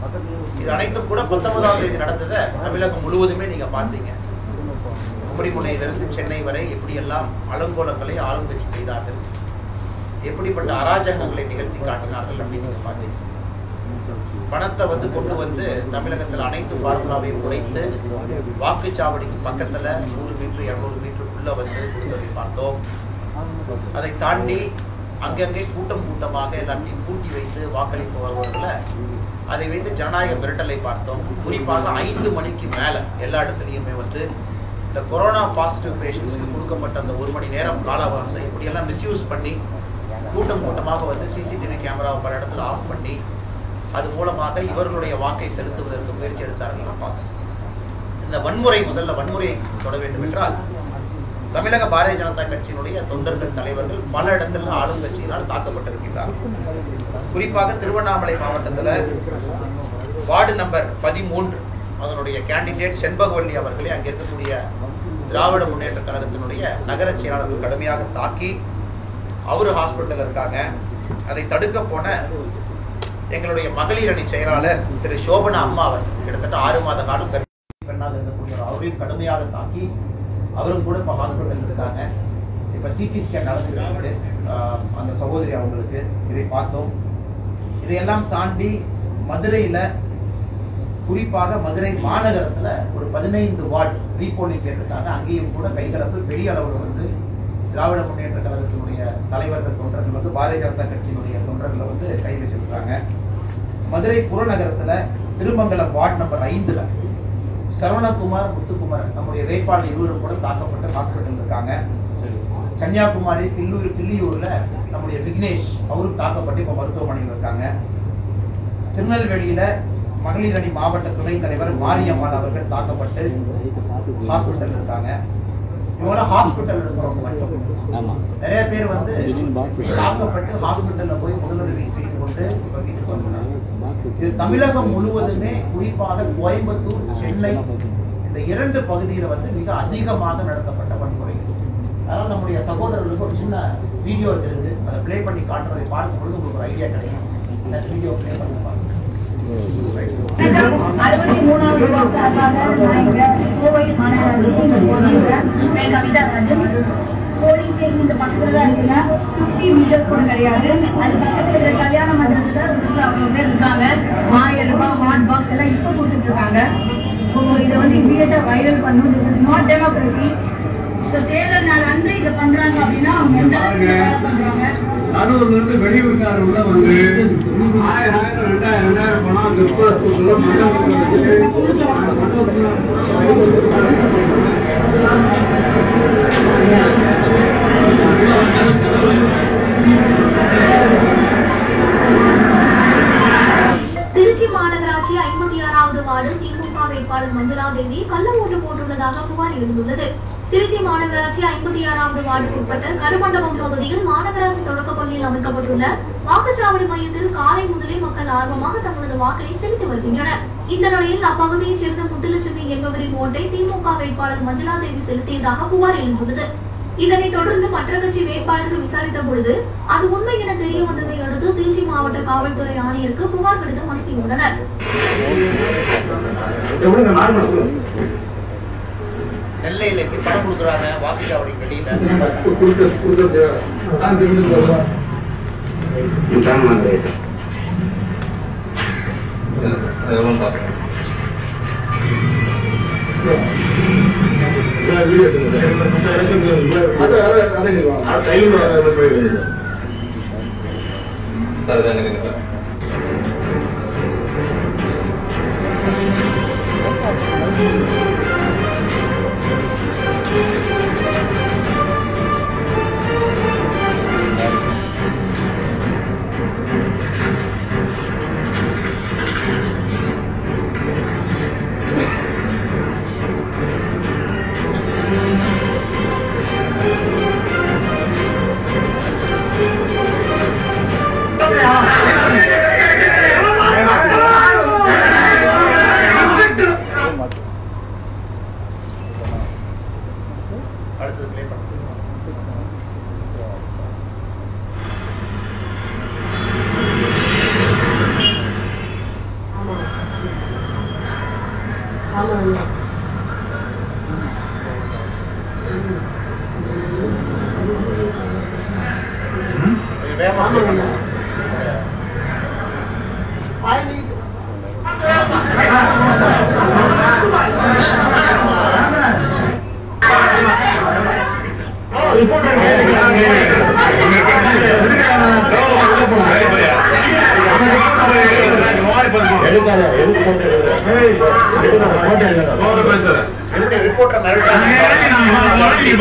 இது அனைத்தும் கூட பத்தொன்பதாம் தேதி நடந்ததை தமிழகம் முழுவதுமே நீங்க பார்த்தீங்க குமரிமுனையிலிருந்து சென்னை வரை எப்படியெல்லாம் அலங்கோலங்களை ஆளுங்கட்சி செய்தார்கள் எப்படிப்பட்ட அராஜகங்களை நிகழ்த்தி காட்டினார்கள் அப்படின்னு நீங்க பார்த்தீங்க பணத்தை வந்து கொண்டு வந்து தமிழகத்தில் அனைத்து ஃபார்முலாவையும் உடைத்து வாக்குச்சாவடிக்கு பக்கத்துல நூறு மீட்டர் இருநூறு மீட்டருக்குள்ள வந்து கொடுத்ததை பார்த்தோம் அதை தாண்டி அங்கங்கே கூட்டம் கூட்டமாக எல்லாத்தையும் கூட்டி வைத்து வாக்களிப்பு வருவதில் அதை வைத்து ஜனநாயக மிரட்டலை பார்த்தோம் குறிப்பாக ஐந்து மணிக்கு மேல எல்லா இடத்துலையுமே வந்து இந்த கொரோனா பாசிட்டிவ் பேஷண்ட்ஸ்க்கு கொடுக்கப்பட்ட அந்த ஒரு மணி நேரம் கால அவகாசம் இப்படியெல்லாம் மிஸ்யூஸ் பண்ணி கூட்டம் கூட்டமாக வந்து சிசிடிவி கேமராவை பல இடத்துல ஆஃப் பண்ணி அது மூலமாக இவர்களுடைய வாக்கை செலுத்துவதற்கு முயற்சி எடுத்தார்கள் நான் பார்த்தோம் இந்த வன்முறை முதல்ல வன்முறையை தொட வேண்டும் என்றால் தமிழக பாரதிய ஜனதா கட்சியினுடைய தொண்டர்கள் தலைவர்கள் பல இடங்களில் ஆளுங்கட்சியினால் தாக்கப்பட்டிருக்கின்றார்கள் குறிப்பாக திருவண்ணாமலை மாவட்டத்தில் வார்டு நம்பர் பதிமூன்று அதனுடைய கேண்டிடேட் செண்பகவல்லி அவர்களை அங்கே இருக்கக்கூடிய திராவிட முன்னேற்ற கழகத்தினுடைய நகர செயலாளர்கள் கடுமையாக தாக்கி அவரு ஹாஸ்பிட்டல் இருக்காங்க அதை தடுக்க போன எங்களுடைய மகளிர் அணி செயலாளர் திரு சோபனா அம்மா அவர் கிட்டத்தட்ட ஆறு மாத காலம் கர்ப்பிணி பெண்ணாக இருக்கக்கூடிய அவரையும் கடுமையாக தாக்கி அவரும் கூட இப்போ ஹாஸ்பிட்டல் இருக்காங்க இப்போ சிடி ஸ்கேன் நடந்துட்டு இருக்கு ஆஹ் அந்த சகோதரி அவங்களுக்கு இதை பார்த்தோம் இதையெல்லாம் தாண்டி மதுரையில் குறிப்பாக மதுரை மாநகரத்துல ஒரு பதினைந்து வார்டு ரீபோலிங் கேட்டிருக்காங்க அங்கேயும் கூட கைகலப்பு பெரிய அளவில் வந்து திராவிட முன்னேற்ற கழகத்தினுடைய தலைவர்கள் தொண்டர்கள் வந்து பாரதிய ஜனதா கட்சியினுடைய தொண்டர்களை வந்து கை வச்சிருக்காங்க மதுரை புறநகரத்துல திருமங்கலம் வார்டு நம்பர் ஐந்துல சரவணகுமார் முத்துக்குமார் நம்முடைய வேட்பாளர் இருவரும் கூட தாக்கப்பட்டு ஹாஸ்பிட்டல் இருக்காங்க கன்னியாகுமரி கில்லூர் கிள்ளியூர்ல நம்முடைய விக்னேஷ் அவரும் தாக்கப்பட்டு இப்போ மருத்துவமனையில் இருக்காங்க திருநெல்வேலியில மகளிர் அணி மாவட்ட துணைத் தலைவர் மாரியம்மாள் அவர்கள் தாக்கப்பட்டு ஹாஸ்பிட்டல் இருக்காங்க இவங்க ஹாஸ்பிட்டல் இருக்கிறவங்க மட்டும் ஆமா நிறைய பேர் வந்து திடீர்னு box இருக்கு. தாக்கப்பட்டு ஹாஸ்பிட்டல்ல போய் முதலுதவி செய்து கொண்டு இப்ப வீட்டுக்கு வந்துட்டாங்க பாக்ஸ் இது தமிழகம் முழுவதுமே குறிப்பாக கோயம்புத்தூர் சென்னை இந்த இரண்டு பகுதியில வந்து மிக அதிகமாக நடத்தப்பட்ட வன்முறை அதனால நம்முடைய சகோதரர்களுக்கு ஒரு சின்ன வீடியோ இருக்கு அதை ப்ளே பண்ணி காட்டுறதை பார்க்கும் பொழுது உங்களுக்கு ஒரு ஐடியா கிடைக்கும் அந்த வீடியோ ப்ளே பண்ணி பாருங்க அறுபத்தி மூணாவது வாக்கு சார்பாக நான் இங்க கோவை மாநகராட்சி இங்க போகிறேன் என் கவிதா ராஜன் போலீஸ் ஸ்டேஷன் இந்த பக்கத்துல தான் இருக்குங்க ஃபிஃப்டி மீட்டர்ஸ் கூட கிடையாது அது பக்கத்துல இருக்கிற கல்யாண மண்டபத்துல வீட்டுல அவ்வளோ பேர் இருக்காங்க ஆயிரம் ரூபாய் ஹாட் பாக்ஸ் எல்லாம் இப்போ கொடுத்துட்டு இருக்காங்க ஸோ இதை வந்து இமீடியட்டா வைரல் பண்ணணும் this is not democracy so தேர்தல் நாள் அன்று இதை பண்றாங்க அப்படின்னா அவங்க எந்த அளவுக்கு வேலை பண்றாங்க கடலூர்ல இருந்து வெளியூர்காரங்க வந்து ஆயிரம் ஆயிரம் ரெண்டாயிரம் ரெண்டாயிரம் பணம் அந்த உட்கார மண்டபத்தில் திருச்சி மாநகராட்சி ஐம்பத்தி ஆறாவது வார்டு திமுக வேட்பாளர் மஞ்சுளா தேவி கள்ள ஓட்டு போட்டுள்ளதாக புகார் எழுந்துள்ளது திருச்சி மாநகராட்சி ஐம்பத்தி ஆறாவது வார்டுக்குட்பட்ட கருமண்டபம் பகுதியில் மாநகராட்சி தொடக்கப் பள்ளியில் அமைக்கப்பட்டுள்ள வாக்குச்சாவடி மையத்தில் காலை முதலே மக்கள் ஆர்வமாக தங்களது வாக்கினை செலுத்தி வருகின்றனர் இந்த நிலையில் அப்பகுதியைச் சேர்ந்த முத்துலட்சுமி என்பவரின் ஓட்டை திமுக வேட்பாளர் மஞ்சுளா தேவி செலுத்தியதாக புகார் எழுந்துள்ளது இதனைத் தொடர்ந்து மற்ற கட்சி வேட்பாளர்கள் விசாரித்த பொழுது அது உண்மை என தெரிய வந்ததை அடுத்து திருச்சி மாவட்ட காவல்துறை ஆணையருக்கு புகார் கடிதம் அனுப்பியுள்ளனர் நெல்லையில் எப்படி பணம் கொடுக்குறாங்க வாக்குச்சாவடி வெளியில கொஞ்சம் வேகமா பேசணும். எப்படி ரிப்போர்ட்டர் மிரட்டாங்க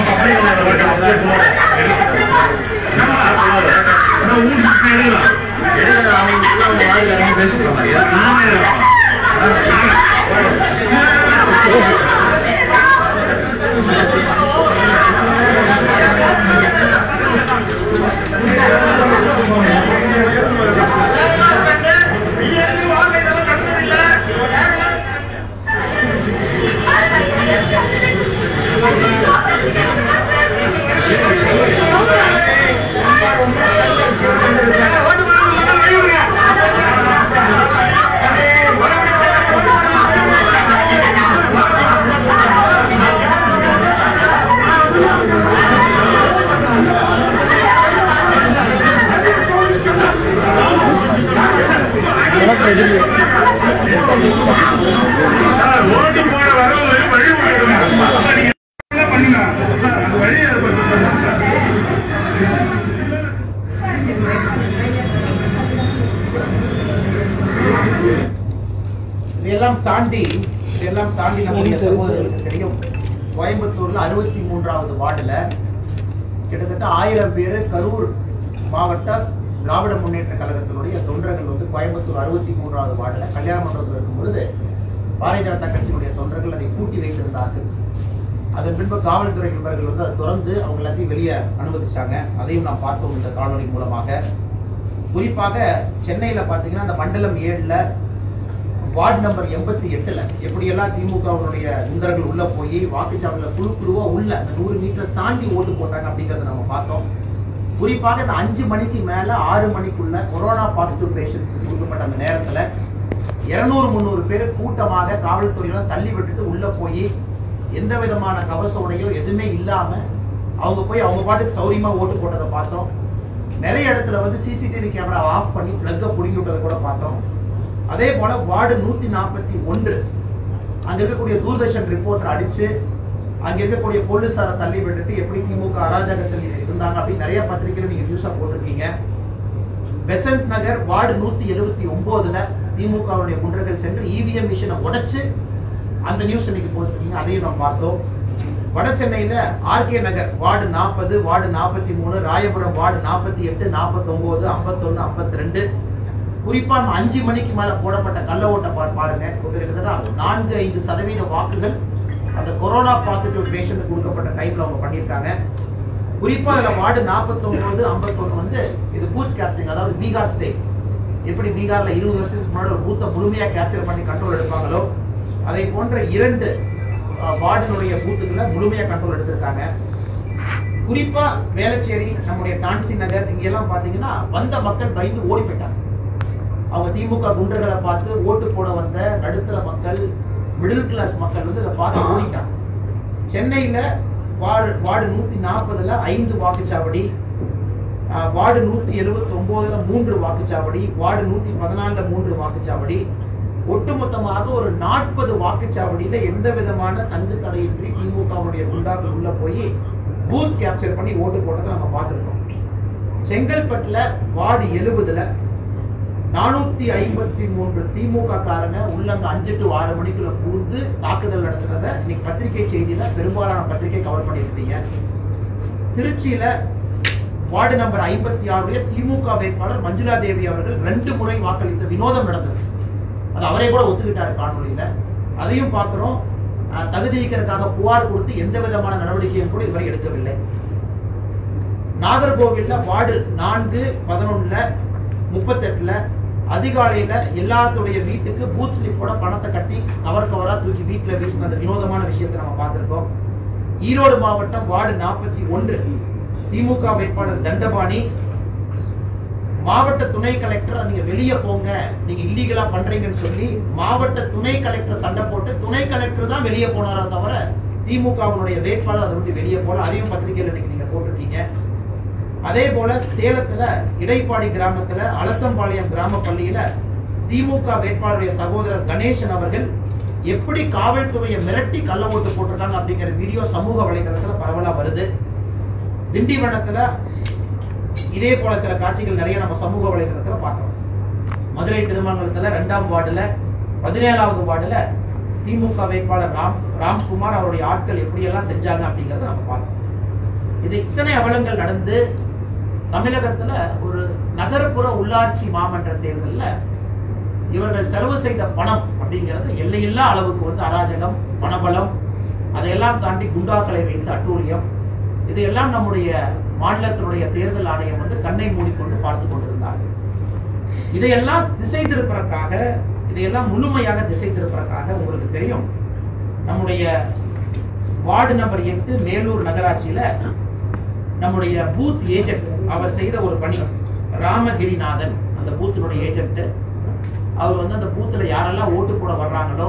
இதையெல்லாம் தாண்டி இதெல்லாம் தாண்டி நம்முடைய சகோதரர்களுக்கு தெரியும் கோயம்புத்தூர்ல அறுபத்தி மூன்றாவது வார்டுல கிட்டத்தட்ட ஆயிரம் பேர் கரூர் மாவட்ட திராவிட முன்னேற்ற கழகத்தினுடைய தொண்டர்கள் வந்து கோயம்புத்தூர் அறுபத்தி மூன்றாவது வார்டுல கல்யாண மண்டபத்தில் இருக்கும் பொழுது பாரதிய ஜனதா கட்சியினுடைய தொண்டர்கள் அதை பூட்டி வைத்திருந்தார்கள் அதன் பின்பு காவல்துறை நண்பர்கள் வந்து அதை திறந்து அவங்க எல்லாத்தையும் வெளியே அனுமதிச்சாங்க அதையும் நாம் பார்த்தோம் இந்த காணொளி மூலமாக குறிப்பாக சென்னையில பார்த்தீங்கன்னா அந்த மண்டலம் ஏழுல வார்டு நம்பர் எண்பத்தி எட்டுல எப்படியெல்லாம் திமுகவினுடைய குண்டர்கள் உள்ள போய் வாக்குச்சாவடியில் குழு குழுவா உள்ள அந்த நூறு மீட்டர் தாண்டி ஓட்டு போட்டாங்க அப்படிங்கறத நம்ம பார்த்தோம் குறிப்பாக இந்த அஞ்சு மணிக்கு மேல ஆறு மணிக்குள்ள கொரோனா பாசிட்டிவ் பேஷண்ட்ஸ் கொடுக்கப்பட்ட அந்த நேரத்துல இருநூறு முந்நூறு பேர் கூட்டமாக காவல்துறையெல்லாம் தள்ளி விட்டுட்டு உள்ள போய் எந்த விதமான கவச உடையோ எதுவுமே இல்லாம அவங்க போய் அவங்க பாட்டுக்கு சௌரியமா ஓட்டு போட்டதை பார்த்தோம் நிறைய இடத்துல வந்து சிசிடிவி கேமரா ஆஃப் பண்ணி பிளக்கை பிடுங்கி விட்டதை கூட பார்த்தோம் அதே போல வார்டு நூத்தி நாற்பத்தி ஒன்று அங்க இருக்கக்கூடிய தூர்தர்ஷன் ரிப்போர்ட்டர் அடிச்சு அங்க இருக்கக்கூடிய போலீசாரை தள்ளி விட்டுட்டு எப்படி திமுக அராஜகத்தில் இருந்தாங்க அப்படின்னு நிறைய பத்திரிகையில நீங்க நியூஸா போட்டிருக்கீங்க பெசன்ட் நகர் வார்டு நூத்தி எழுபத்தி ஒன்பதுல திமுகவுடைய குண்டர்கள் சென்று இவிஎம் மிஷினை உடைச்சு அந்த நியூஸ் இன்னைக்கு போட்டிருக்கீங்க அதையும் நாம் பார்த்தோம் வட சென்னையில ஆர்கே நகர் வார்டு நாற்பது வார்டு நாற்பத்தி மூணு ராயபுரம் வார்டு நாற்பத்தி எட்டு நாற்பத்தொன்பது ஐம்பத்தொன்னு ஐம்பத்தி ரெண்டு குறிப்பா அந்த அஞ்சு மணிக்கு மேல போடப்பட்ட கள்ள ஓட்டை பா- பாருங்க ஒரு கிட்டத்தட்ட நான்கு ஐந்து சதவீத வாக்குகள் அந்த கொரோனா பாசிட்டிவ் பேஷண்ட் கொடுக்கப்பட்ட டைம்ல அவங்க பண்ணியிருக்காங்க குறிப்பா அதுல வார்டு நாற்பத்தொன்பது ஐம்பத்தொன்னு வந்து இது பூத் கேப்சரிங் அதாவது பீகார் ஸ்டேட் எப்படி பீகார்ல இருபது வருஷத்துக்கு முன்னாடி ஒரு பூத்தை முழுமையா கேப்சர் பண்ணி கண்ட்ரோல் எடுப்பாங்களோ அதை போன்ற இரண்டு அஹ், வார்டினுடைய பூத்துக்களை முழுமையா கண்ட்ரோல் எடுத்திருக்காங்க குறிப்பா வேளச்சேரி நம்முடைய டான்சி நகர் இங்க எல்லாம் பாத்தீங்கன்னா வந்த மக்கள் பயந்து ஓடி போயிட்டாங்க அவங்க திமுக குண்டர்களை பார்த்து ஓட்டு போட வந்த நடுத்தர மக்கள் மிடில் கிளாஸ் மக்கள் வந்து இதை பார்த்து ஓடிட்டாங்க சென்னையில வார்டு வார்டு நூத்தி நாற்பதுல ஐந்து வாக்குச்சாவடி ஆஹ், வார்டு நூத்தி எழுபத்தி ஒன்பதுல மூன்று வாக்குச்சாவடி வார்டு நூத்தி பதினாலுல மூன்று வாக்குச்சாவடி ஒட்டுமொத்தமாக ஒரு நாற்பது வாக்குச்சாவடியில எந்த விதமான தங்கு தடையின்றி திமுகவுடைய குண்டாக்கள் உள்ள போய் பூத் கேப்சர் பண்ணி ஓட்டு போட்டதை நம்ம பார்த்திருக்கோம் செங்கல்பட்டுல வார்டு எழுபதுல நானூத்தி ஐம்பத்தி மூன்று திமுக காரங்க உள்ள அந்த அஞ்சு டு ஆறு மணிக்குள்ள புகுந்து தாக்குதல் நடத்துறத இன்னைக்கு பத்திரிகை செய்தியில பெரும்பாலான பத்திரிகை கவர் பண்ணியிருக்கீங்க திருச்சியில வார்டு நம்பர் ஐம்பத்தி ஆறுடைய திமுக வேட்பாளர் மஞ்சுளா தேவி அவர்கள் ரெண்டு முறை வாக்களித்த வினோதம் நடந்தது அது அவரே கூட ஒத்துக்கிட்டாரு காணொலியில அதையும் பார்க்கிறோம் அஹ், தகுதி நீக்கிறதுக்காக புகார் கொடுத்து எந்த விதமான நடவடிக்கையும் கூட இதுவரை எடுக்கவில்லை நாகர்கோவில்ல வார்டு நான்கு பதினொன்னுல முப்பத்தெட்டுல அதிகாலையில எல்லாத்துடைய வீட்டுக்கு பூத் ஸ்லிப்போட பணத்தை கட்டி கவர் கவரா தூக்கி வீட்டுல வீசின அந்த வினோதமான விஷயத்தை நம்ம பார்த்திருக்கோம் ஈரோடு மாவட்டம் வார்டு நாற்பத்தி ஒன்று திமுக வேட்பாளர் தண்டபாணி மாவட்ட துணை கலெக்டர் நீங்க வெளியே போங்க நீங்க இல்லீகலா பண்றீங்கன்னு சொல்லி மாவட்ட துணை கலெக்டர் சண்டை போட்டு துணை கலெக்டர் தான் வெளியே போனாரா தவிர திமுகவினுடைய வேட்பாளர் அதை விட்டு வெளியே போல அதையும் பத்திரிகையில் இன்னைக்கு நீங்க போட்டிருக்கீங்க அதே போல சேலத்துல இடைப்பாடி கிராமத்துல அலசம்பாளையம் கிராம பள்ளியில திமுக வேட்பாளருடைய சகோதரர் கணேசன் அவர்கள் எப்படி காவல்துறையை மிரட்டி கள்ள ஓட்டு போட்டிருக்காங்க அப்படிங்கிற வீடியோ சமூக வலைதளத்துல பரவலா வருது திண்டிவனத்துல இதே போல சில காட்சிகள் நிறைய நம்ம சமூக வலைதளத்துல பார்க்கிறோம் மதுரை திருமங்கலத்துல ரெண்டாம் வார்டுல பதினேழாவது வார்டுல திமுக வேட்பாளர் ராம் ராம்குமார் அவருடைய ஆட்கள் எப்படியெல்லாம் செஞ்சாங்க அப்படிங்கறத நம்ம பார்த்தோம் இது இத்தனை அவலங்கள் நடந்து தமிழகத்துல ஒரு நகர்ப்புற உள்ளாட்சி மாமன்ற தேர்தல்ல இவர்கள் செலவு செய்த பணம் அப்படிங்கிறது எல்லையில்லா அளவுக்கு வந்து அராஜகம் பணபலம் அதையெல்லாம் தாண்டி குண்டாக்களை வைத்து அட்டூழியம் இதையெல்லாம் நம்முடைய மாநிலத்தினுடைய தேர்தல் ஆணையம் வந்து கண்ணை மூடிக்கொண்டு பார்த்து கொண்டிருந்தார் இதையெல்லாம் திசை திருப்பதற்காக இதையெல்லாம் முழுமையாக திசை திருப்பதற்காக உங்களுக்கு தெரியும் நம்முடைய வார்டு நம்பர் எட்டு மேலூர் நகராட்சியில நம்முடைய பூத் ஏஜென்ட் அவர் செய்த ஒரு பணி ராமகிரிநாதன் அந்த பூத்தினுடைய ஏஜென்ட் அவர் வந்து அந்த பூத்துல யாரெல்லாம் ஓட்டு போட வர்றாங்களோ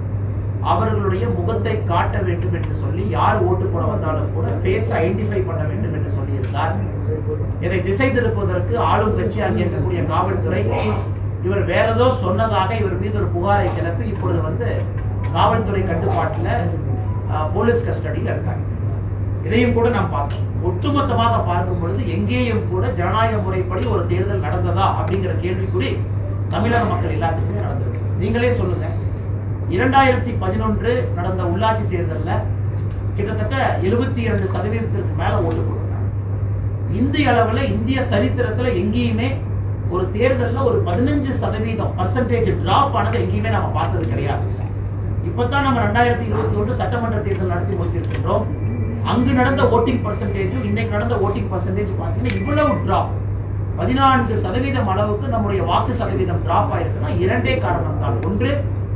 அவர்களுடைய முகத்தை காட்ட வேண்டும் என்று சொல்லி யார் ஓட்டு போட வந்தாலும் கூட ஃபேஸ் ஐடென்டிஃபை பண்ண வேண்டும் என்று சொல்லியிருந்தார் இதை திசை திருப்புவதற்கு ஆளும் கட்சி அங்கே இருக்கக்கூடிய காவல்துறை இவர் வேற ஏதோ சொன்னதாக இவர் மீது ஒரு புகாரை கிளப்பி இப்பொழுது வந்து காவல்துறை கட்டுப்பாட்டுல அஹ், போலீஸ் கஸ்டடியில் இருக்காங்க இதையும் கூட நாம் பார்த்தோம் ஒட்டுமொத்தமாக பார்க்கும் பொழுது எங்கேயும் கூட ஜனநாயக முறைப்படி ஒரு தேர்தல் நடந்ததா அப்படிங்கிற கேள்விக்குறி தமிழக மக்கள் எல்லாத்துக்குமே நடந்திருக்கு நீங்களே சொல்லுங்க இரண்டாயிரத்தி பதினொன்று நடந்த உள்ளாட்சி தேர்தல்ல கிட்டத்தட்ட எழுபத்தி இரண்டு சதவீதத்திற்கு மேல ஓட்டு போட்டிருக்காங்க இந்திய அளவுல இந்திய சரித்திரத்துல எங்கேயுமே ஒரு தேர்தல்ல ஒரு பதினஞ்சு சதவீதம் பர்சன்டேஜ் டிராப் ஆனது எங்கேயுமே நம்ம பார்த்தது கிடையாது இப்பதான் நம்ம ரெண்டாயிரத்தி இருபத்தி ஒன்று சட்டமன்ற தேர்தல் நடத்தி முடித்திருக்கின்றோம் அங்கு நடந்த ஓட்டிங் பர்சன்டேஜும் இன்னைக்கு நடந்த ஓட்டிங் பர்சன்டேஜ் பார்த்தீங்கன்னா இவ்வளவு டிராப் பதினான்கு சதவீதம் அளவுக்கு நம்முடைய வாக்கு சதவீதம் டிராப் ஆயிருக்குன்னா இரண்டே காரணம் தான் ஒன்று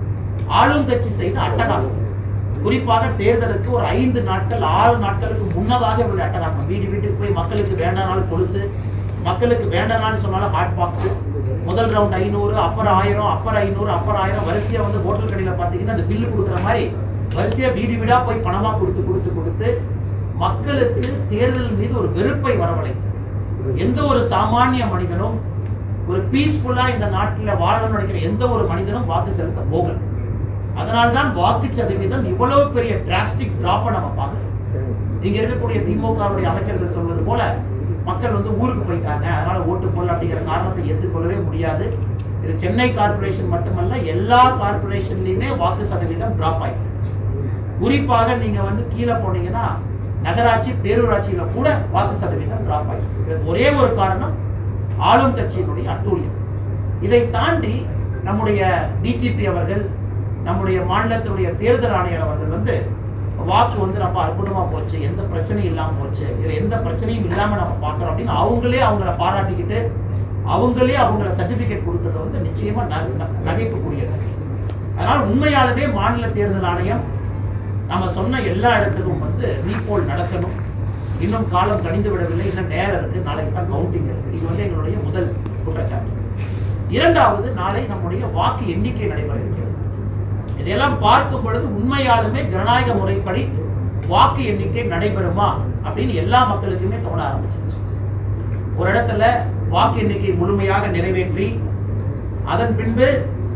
ஆளுங்கட்சி செய்த அட்டகாசம் குறிப்பாக தேர்தலுக்கு ஒரு ஐந்து நாட்கள் ஆறு நாட்களுக்கு முன்னதாக இவருடைய அட்டகாசம் வீடு வீட்டுக்கு போய் மக்களுக்கு வேண்டானாலும் கொலுசு மக்களுக்கு வேண்டானாலும் சொன்னாலும் ஹாட் பாக்ஸ் முதல் ரவுண்ட் ஐநூறு அப்புறம் ஆயிரம் அப்புறம் ஐநூறு அப்புறம் ஆயிரம் வரிசையா வந்து ஹோட்டல் கடையில பாத்தீங்கன்னா அந்த பில்லு கொடுக்குற மாதிரி வரிசையா வீடு வீடா போய் பணமா கொடுத்து கொடுத்து கொடுத்து மக்களுக்கு தேர்தல் மீது ஒரு வெறுப்பை வரவழைத்து எந்த ஒரு சாமானிய மனிதனும் ஒரு பீஸ்ஃபுல்லா இந்த நாட்டில் வாழணும்னு நினைக்கிற எந்த ஒரு மனிதனும் வாக்கு செலுத்த போகல அதனால்தான் வாக்கு சதவீதம் இவ்வளவு பெரிய டிராஸ்டிக் டிராப்பை நம்ம பார்க்கிறோம் இங்க இருக்கக்கூடிய திமுகவுடைய அமைச்சர்கள் சொல்வது போல மக்கள் வந்து ஊருக்கு போயிட்டாங்க அதனால ஓட்டு போடல அப்படிங்கிற காரணத்தை ஏற்றுக்கொள்ளவே முடியாது இது சென்னை கார்ப்பரேஷன் மட்டுமல்ல எல்லா கார்ப்பரேஷன்லயுமே வாக்கு சதவீதம் டிராப் ஆயிருக்கு குறிப்பாக நீங்க வந்து கீழே போனீங்கன்னா நகராட்சி பேரூராட்சியில கூட வாக்கு சதவீதம் டிராப் ஆயிருக்கு இதுக்கு ஒரே ஒரு காரணம் ஆளும் கட்சியினுடைய அட்டூழியம் இதை தாண்டி நம்முடைய டிஜிபி அவர்கள் நம்முடைய மாநிலத்தினுடைய தேர்தல் ஆணையர் அவர்கள் வந்து வாக்கு வந்து ரொம்ப அற்புதமா போச்சு எந்த பிரச்சனையும் இல்லாம போச்சு இதுல எந்த பிரச்சனையும் இல்லாம நம்ம பார்க்கறோம் அப்படின்னு அவங்களே அவங்கள பாராட்டிக்கிட்டு அவங்களே அவங்கள சர்டிபிகேட் கொடுக்கறது வந்து நிச்சயமா ந- ந- நகைப்புக்குரியது அதனால் உண்மையாலுமே மாநில தேர்தல் ஆணையம் நம்ம சொன்ன எல்லா இடத்துக்கும் வந்து ரீபோல் நடத்தணும் இன்னும் காலம் கணிந்து விடவில்லை இன்னும் நேரம் இருக்கு நாளைக்கு தான் கவுண்டிங் இருக்கு இது வந்து எங்களுடைய முதல் குற்றச்சாட்டு இரண்டாவது நாளை நம்முடைய வாக்கு எண்ணிக்கை நடைபெற இருக்கிறது இதையெல்லாம் பார்க்கும் பொழுது உண்மையாலுமே ஜனநாயக முறைப்படி வாக்கு எண்ணிக்கை நடைபெறுமா அப்படின்னு எல்லா மக்களுக்குமே தோண ஆரம்பிச்சிருச்சு ஒரு இடத்துல வாக்கு எண்ணிக்கை முழுமையாக நிறைவேற்றி அதன் பின்பு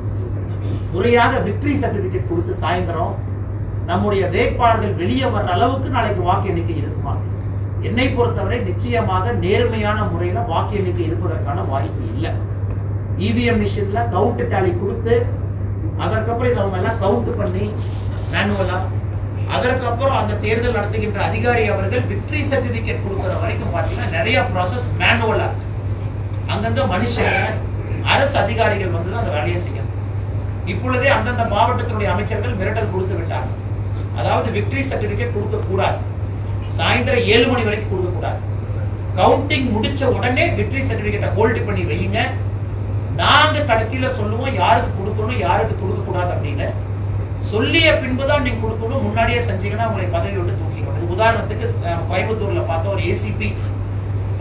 முறையாக விக்டரி சர்டிபிகேட் கொடுத்து சாயந்தரம் நம்முடைய வேட்பாளர்கள் வெளியே வர்ற அளவுக்கு நாளைக்கு வாக்கு எண்ணிக்கை இருக்குமா என்னை பொறுத்தவரை நிச்சயமாக நேர்மையான முறையில வாக்கு எண்ணிக்கை இருப்பதற்கான வாய்ப்பு இல்லை இவிஎம் மிஷின்ல கவுண்ட் டேலி கொடுத்து அதற்கப்புறம் இதை அவங்க எல்லாம் கவுண்ட் பண்ணி மேனுவலா அதற்கப்புறம் அந்த தேர்தல் நடத்துகின்ற அதிகாரி அவர்கள் விக்டரி சர்டிபிகேட் கொடுக்கிற வரைக்கும் பார்த்தீங்கன்னா நிறைய ப்ராசஸ் மேனுவலா இருக்கு அங்கங்க மனுஷங்க அரசு அதிகாரிகள் வந்து தான் அந்த வேலையை செய்யணும் இப்பொழுதே அந்தந்த மாவட்டத்தினுடைய அமைச்சர்கள் மிரட்டல் கொடுத்து விட்டார்கள் அதாவது விக்டரி சர்டிபிகேட் கொடுக்க கூடாது சாயந்தரம் ஏழு மணி வரைக்கும் கொடுக்க கூடாது கவுண்டிங் முடிச்ச உடனே விக்டரி சர்டிபிகேட்டை ஹோல்டு பண்ணி வையுங்க நாங்க கடைசியில சொல்லுவோம் யாருக்கு கொடுக்கணும் யாருக்கு கொடுக்க கூடாது அப்படின்னு சொல்லிய பின்புதான் நீங்க கொடுக்கணும் முன்னாடியே செஞ்சீங்கன்னா உங்களை பதவி விட்டு தூக்கிக்கணும் இது உதாரணத்துக்கு அஹ், கோயம்புத்தூர்ல பார்த்த ஒரு ஏசிபி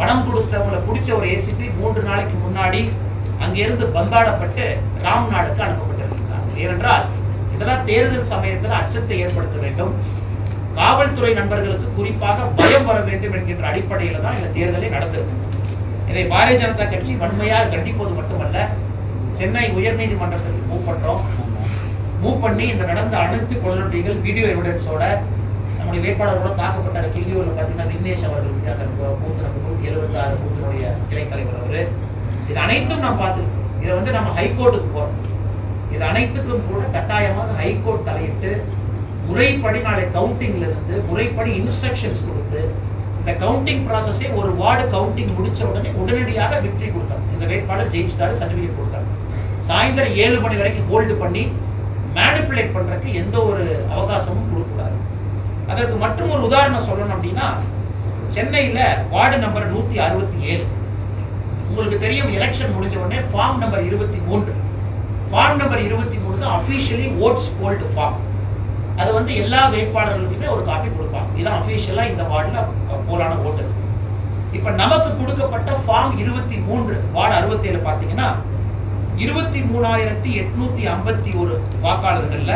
பணம் கொடுத்தவங்களை பிடிச்ச ஒரு ஏசிபி மூன்று நாளைக்கு முன்னாடி அங்கிருந்து பந்தாடப்பட்டு ராம்நாடுக்கு அனுப்பப்பட்டிருக்கிறார் ஏனென்றால் இதெல்லாம் தேர்தல் சமயத்தில் அச்சத்தை ஏற்படுத்த வேண்டும் காவல்துறை நண்பர்களுக்கு குறிப்பாக பயம் வர வேண்டும் என்கின்ற அடிப்படையில் தான் இந்த தேர்தலை நடந்திருக்கு இதை பாரதிய ஜனதா கட்சி வன்மையாக கண்டிப்பது மட்டுமல்ல சென்னை உயர்நீதிமன்றத்துக்கு மூவ் பண்றோம் மூவ் பண்ணி இந்த நடந்த அனைத்து கொள்ளுட்டிகள் வீடியோ எவிடன்ஸோட நம்முடைய வேட்பாளரோட தாக்கப்பட்ட கிளியூர்ல பார்த்தீங்கன்னா விக்னேஷ் அவர்கள் இருக்காங்க. இப்போ பூத் நம்பர் நூற்றி எழுபத்தாறு பூத்தினுடைய கிளை தலைவர் அவரு இது அனைத்தும் நாம் பார்த்துருக்கோம் இதை வந்து நம்ம ஹைகோர்ட்டுக்கு போறோம் இது அனைத்துக்கும் கூட கட்டாயமாக ஹைகோர்ட் தலையிட்டு முறைப்படி நாளை கவுண்டிங்ல இருந்து முறைப்படி இன்ஸ்ட்ரக்ஷன்ஸ் கொடுத்து இந்த கவுண்டிங் ப்ராசஸே ஒரு வார்டு கவுண்டிங் முடிச்ச உடனே உடனடியாக விக்டரி கொடுத்தாங்க இந்த வேட்பாளர் ஜெயிச்சிட்டாரு சர்டிஃபிகேட் கொடுத்தாங்க சாயந்தரம் ஏழு மணி வரைக்கும் ஹோல்டு பண்ணி மேனிப்புலேட் பண்றதுக்கு எந்த ஒரு அவகாசமும் கொடுக்கக்கூடாது அதற்கு மற்றும் ஒரு உதாரணம் சொல்லணும் அப்படின்னா சென்னையில வார்டு நம்பர் நூத்தி அறுபத்தி ஏழு உங்களுக்கு தெரியும் எலெக்ஷன் முடிஞ்ச உடனே ஃபார்ம் நம்பர் இருபத்தி மூன்று ஃபார்ம் நம்பர் இருபத்தி மூணு தான் அஃபிஷியலி ஓட்ஸ் போல்டு ஃபார்ம் அது வந்து எல்லா வேட்பாளர்களுக்குமே ஒரு காப்பி கொடுப்பாங்க இதான் அஃபிஷியலா இந்த வார்டில் போலான ஓட்டு இப்ப நமக்கு கொடுக்கப்பட்ட ஃபார்ம் இருபத்தி மூன்று வார்டு அறுபத்தி ஏழு பார்த்தீங்கன்னா இருபத்தி மூணாயிரத்தி எட்நூத்தி ஐம்பத்தி ஒரு வாக்காளர்கள்ல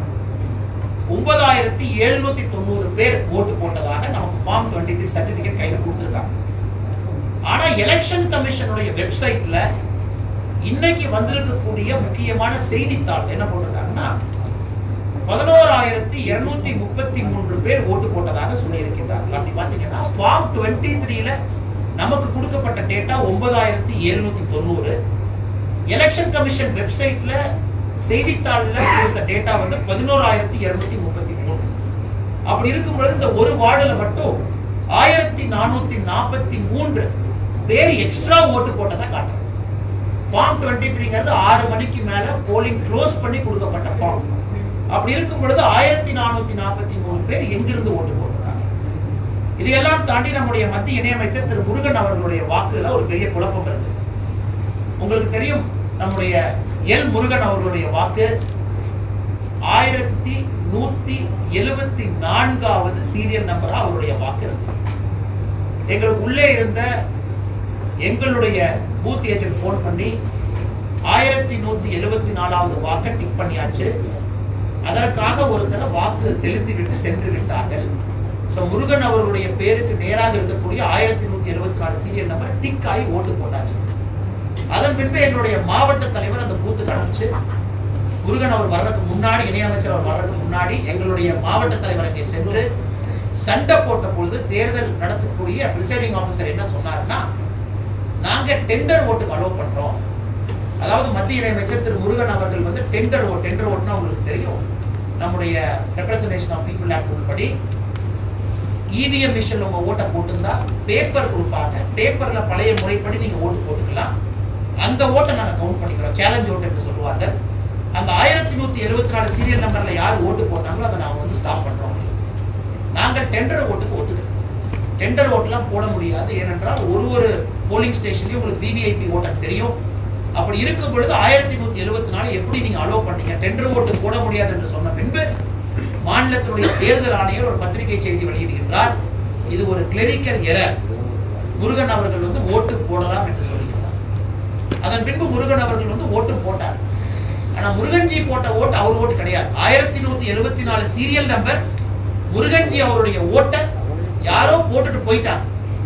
ஒன்பதாயிரத்தி எழுநூத்தி தொண்ணூறு பேர் ஓட்டு போட்டதாக நமக்கு ஃபார்ம் டுவெண்ட்டி த்ரீ சர்டிபிகேட் கையில கொடுத்துருக்காங்க ஆனா எலெக்ஷன் கமிஷனுடைய வெப்சைட்ல இன்னைக்கு வந்திருக்கக்கூடிய முக்கியமான செய்தித்தாள் என்ன போட்டிருக்காங்கன்னா பதினோராயிரத்தி இருநூத்தி முப்பத்தி மூன்று பேர் ஓட்டு போட்டதாக சொல்லியிருக்கின்றார்கள் அப்படி பார்த்தீங்கன்னா ஃபார்ம் டுவெண்ட்டி த்ரீல நமக்கு கொடுக்கப்பட்ட டேட்டா ஒன்பதாயிரத்தி எழுநூத்தி தொண்ணூறு எலெக்ஷன் கமிஷன் வெப்சைட்ல செய்தித்தாள்ல கொடுத்த டேட்டா வந்து பதினோராயிரத்தி இருநூத்தி முப்பத்தி மூணு அப்படி இருக்கும் பொழுது இந்த ஒரு வார்டுல மட்டும் ஆயிரத்தி நானூத்தி நாற்பத்தி மூன்று பேர் எக்ஸ்ட்ரா ஓட்டு போட்டதா காட்டுறாங்க ஃபார்ம் டுவெண்ட்டி த்ரீங்கிறது ஆறு மணிக்கு மேல போலிங் க்ளோஸ் பண்ணி கொடுக்கப்பட்ட ஃபார்ம் அப்படி இருக்கும் பொழுது ஆயிரத்தி நானூத்தி நாற்பத்தி மூணு பேர் எங்கிருந்து ஓட்டு போட்டிருக்காங்க இதையெல்லாம் தாண்டி நம்முடைய மத்திய இணையமைச்சர் திரு முருகன் அவர்களுடைய வாக்குல ஒரு பெரிய குழப்பம் இருக்கு உங்களுக்கு தெரியும் நம்முடைய எல் முருகன் அவர்களுடைய வாக்கு ஆயிரத்தி நூத்தி எழுபத்தி நான்காவது சீரியல் நம்பரா அவருடைய வாக்கு இருக்கு எங்களுக்கு உள்ளே இருந்த எங்களுடைய பூத் ஏஜென்ட் ஃபோன் பண்ணி ஆயிரத்தி நூத்தி எழுபத்தி நாலாவது வாக்கை டிக் பண்ணியாச்சு அதற்காக ஒருத்தர் வாக்கு செலுத்தி விட்டு சென்று விட்டார்கள் ஸோ முருகன் அவர்களுடைய பேருக்கு நேராக இருக்கக்கூடிய ஆயிரத்தி நூத்தி எழுபத்தி நாலு சீரியல் நம்பர் டிக் ஆகி ஓட்டு போட்டாச்சு அதன் பின்பு எங்களுடைய மாவட்ட தலைவர் அந்த பூத்துக்கு அனுப்பிச்சு முருகன் அவர் வர்றதுக்கு முன்னாடி இணையமைச்சர் அவர் வர்றதுக்கு முன்னாடி எங்களுடைய மாவட்ட தலைவர் அங்கே சென்று சண்டை போட்ட பொழுது தேர்தல் நடத்தக்கூடிய பிரிசைடிங் ஆஃபீஸர் என்ன சொன்னாருன்னா நாங்க டெண்டர் ஓட்டுக்கு அலோவ் பண்றோம் அதாவது மத்திய இணையமைச்சர் திரு முருகன் அவர்கள் வந்து டெண்டர் ஓட் டெண்டர் ஓட்டுனா உங்களுக்கு தெரியும் நம்முடைய ரெப்ரசன்டேஷன் ஆஃப் பீப்புள் ஆக்ட் படி இவிஎம் மிஷின்ல உங்க ஓட்டை போட்டிருந்தா பேப்பர் கொடுப்பாங்க பேப்பர்ல பழைய முறைப்படி நீங்க ஓட்டு போட்டுக்கலாம் அந்த ஓட்டை நாங்க கவுண்ட் பண்ணிக்கிறோம் சேலஞ்ச் ஓட்டு என்று சொல்லுவார்கள் அந்த ஆயிரத்தி நூத்தி எழுபத்தி நாலு சீரியல் நம்பர்ல யார் ஓட்டு போட்டாங்களோ அதை நாங்க வந்து ஸ்டாப் பண்றோம் நாங்கள் டெண்டர் ஓட்டுக்கு ஒத்துக்கிறோம் டெண்டர் ஓட்டுலாம் போட முடியாது ஏனென்றால் ஒரு ஒரு போலிங் ஸ்டேஷன்லயும் உங்களுக்கு விவிஐபி ஓட்டர் தெரியும் அப்படி இருக்கும் பொழுது ஆயிரத்தி நூத்தி எழுபத்தி நாலு எப்படி நீங்க அலோவ் பண்ணீங்க டெண்டர் ஓட்டு போட முடியாது என்று சொன்ன பின்பு மாநிலத்தினுடைய தேர்தல் ஆணையர் ஒரு பத்திரிகை செய்தி வெளியிடுகின்றார் இது ஒரு கிளரிக்கல் எரர் முருகன் அவர்கள் வந்து ஓட்டு போடலாம் என்று சொல்லுகிறார் அதன் பின்பு முருகன் அவர்கள் வந்து ஓட்டு போட்டார் ஆனா முருகன்ஜி போட்ட ஓட்டு அவர் ஓட்டு கிடையாது ஆயிரத்தி நூத்தி எழுபத்தி நாலு சீரியல் நம்பர் முருகன்ஜி அவருடைய ஓட்டை யாரோ போட்டுட்டு போயிட்டாங்க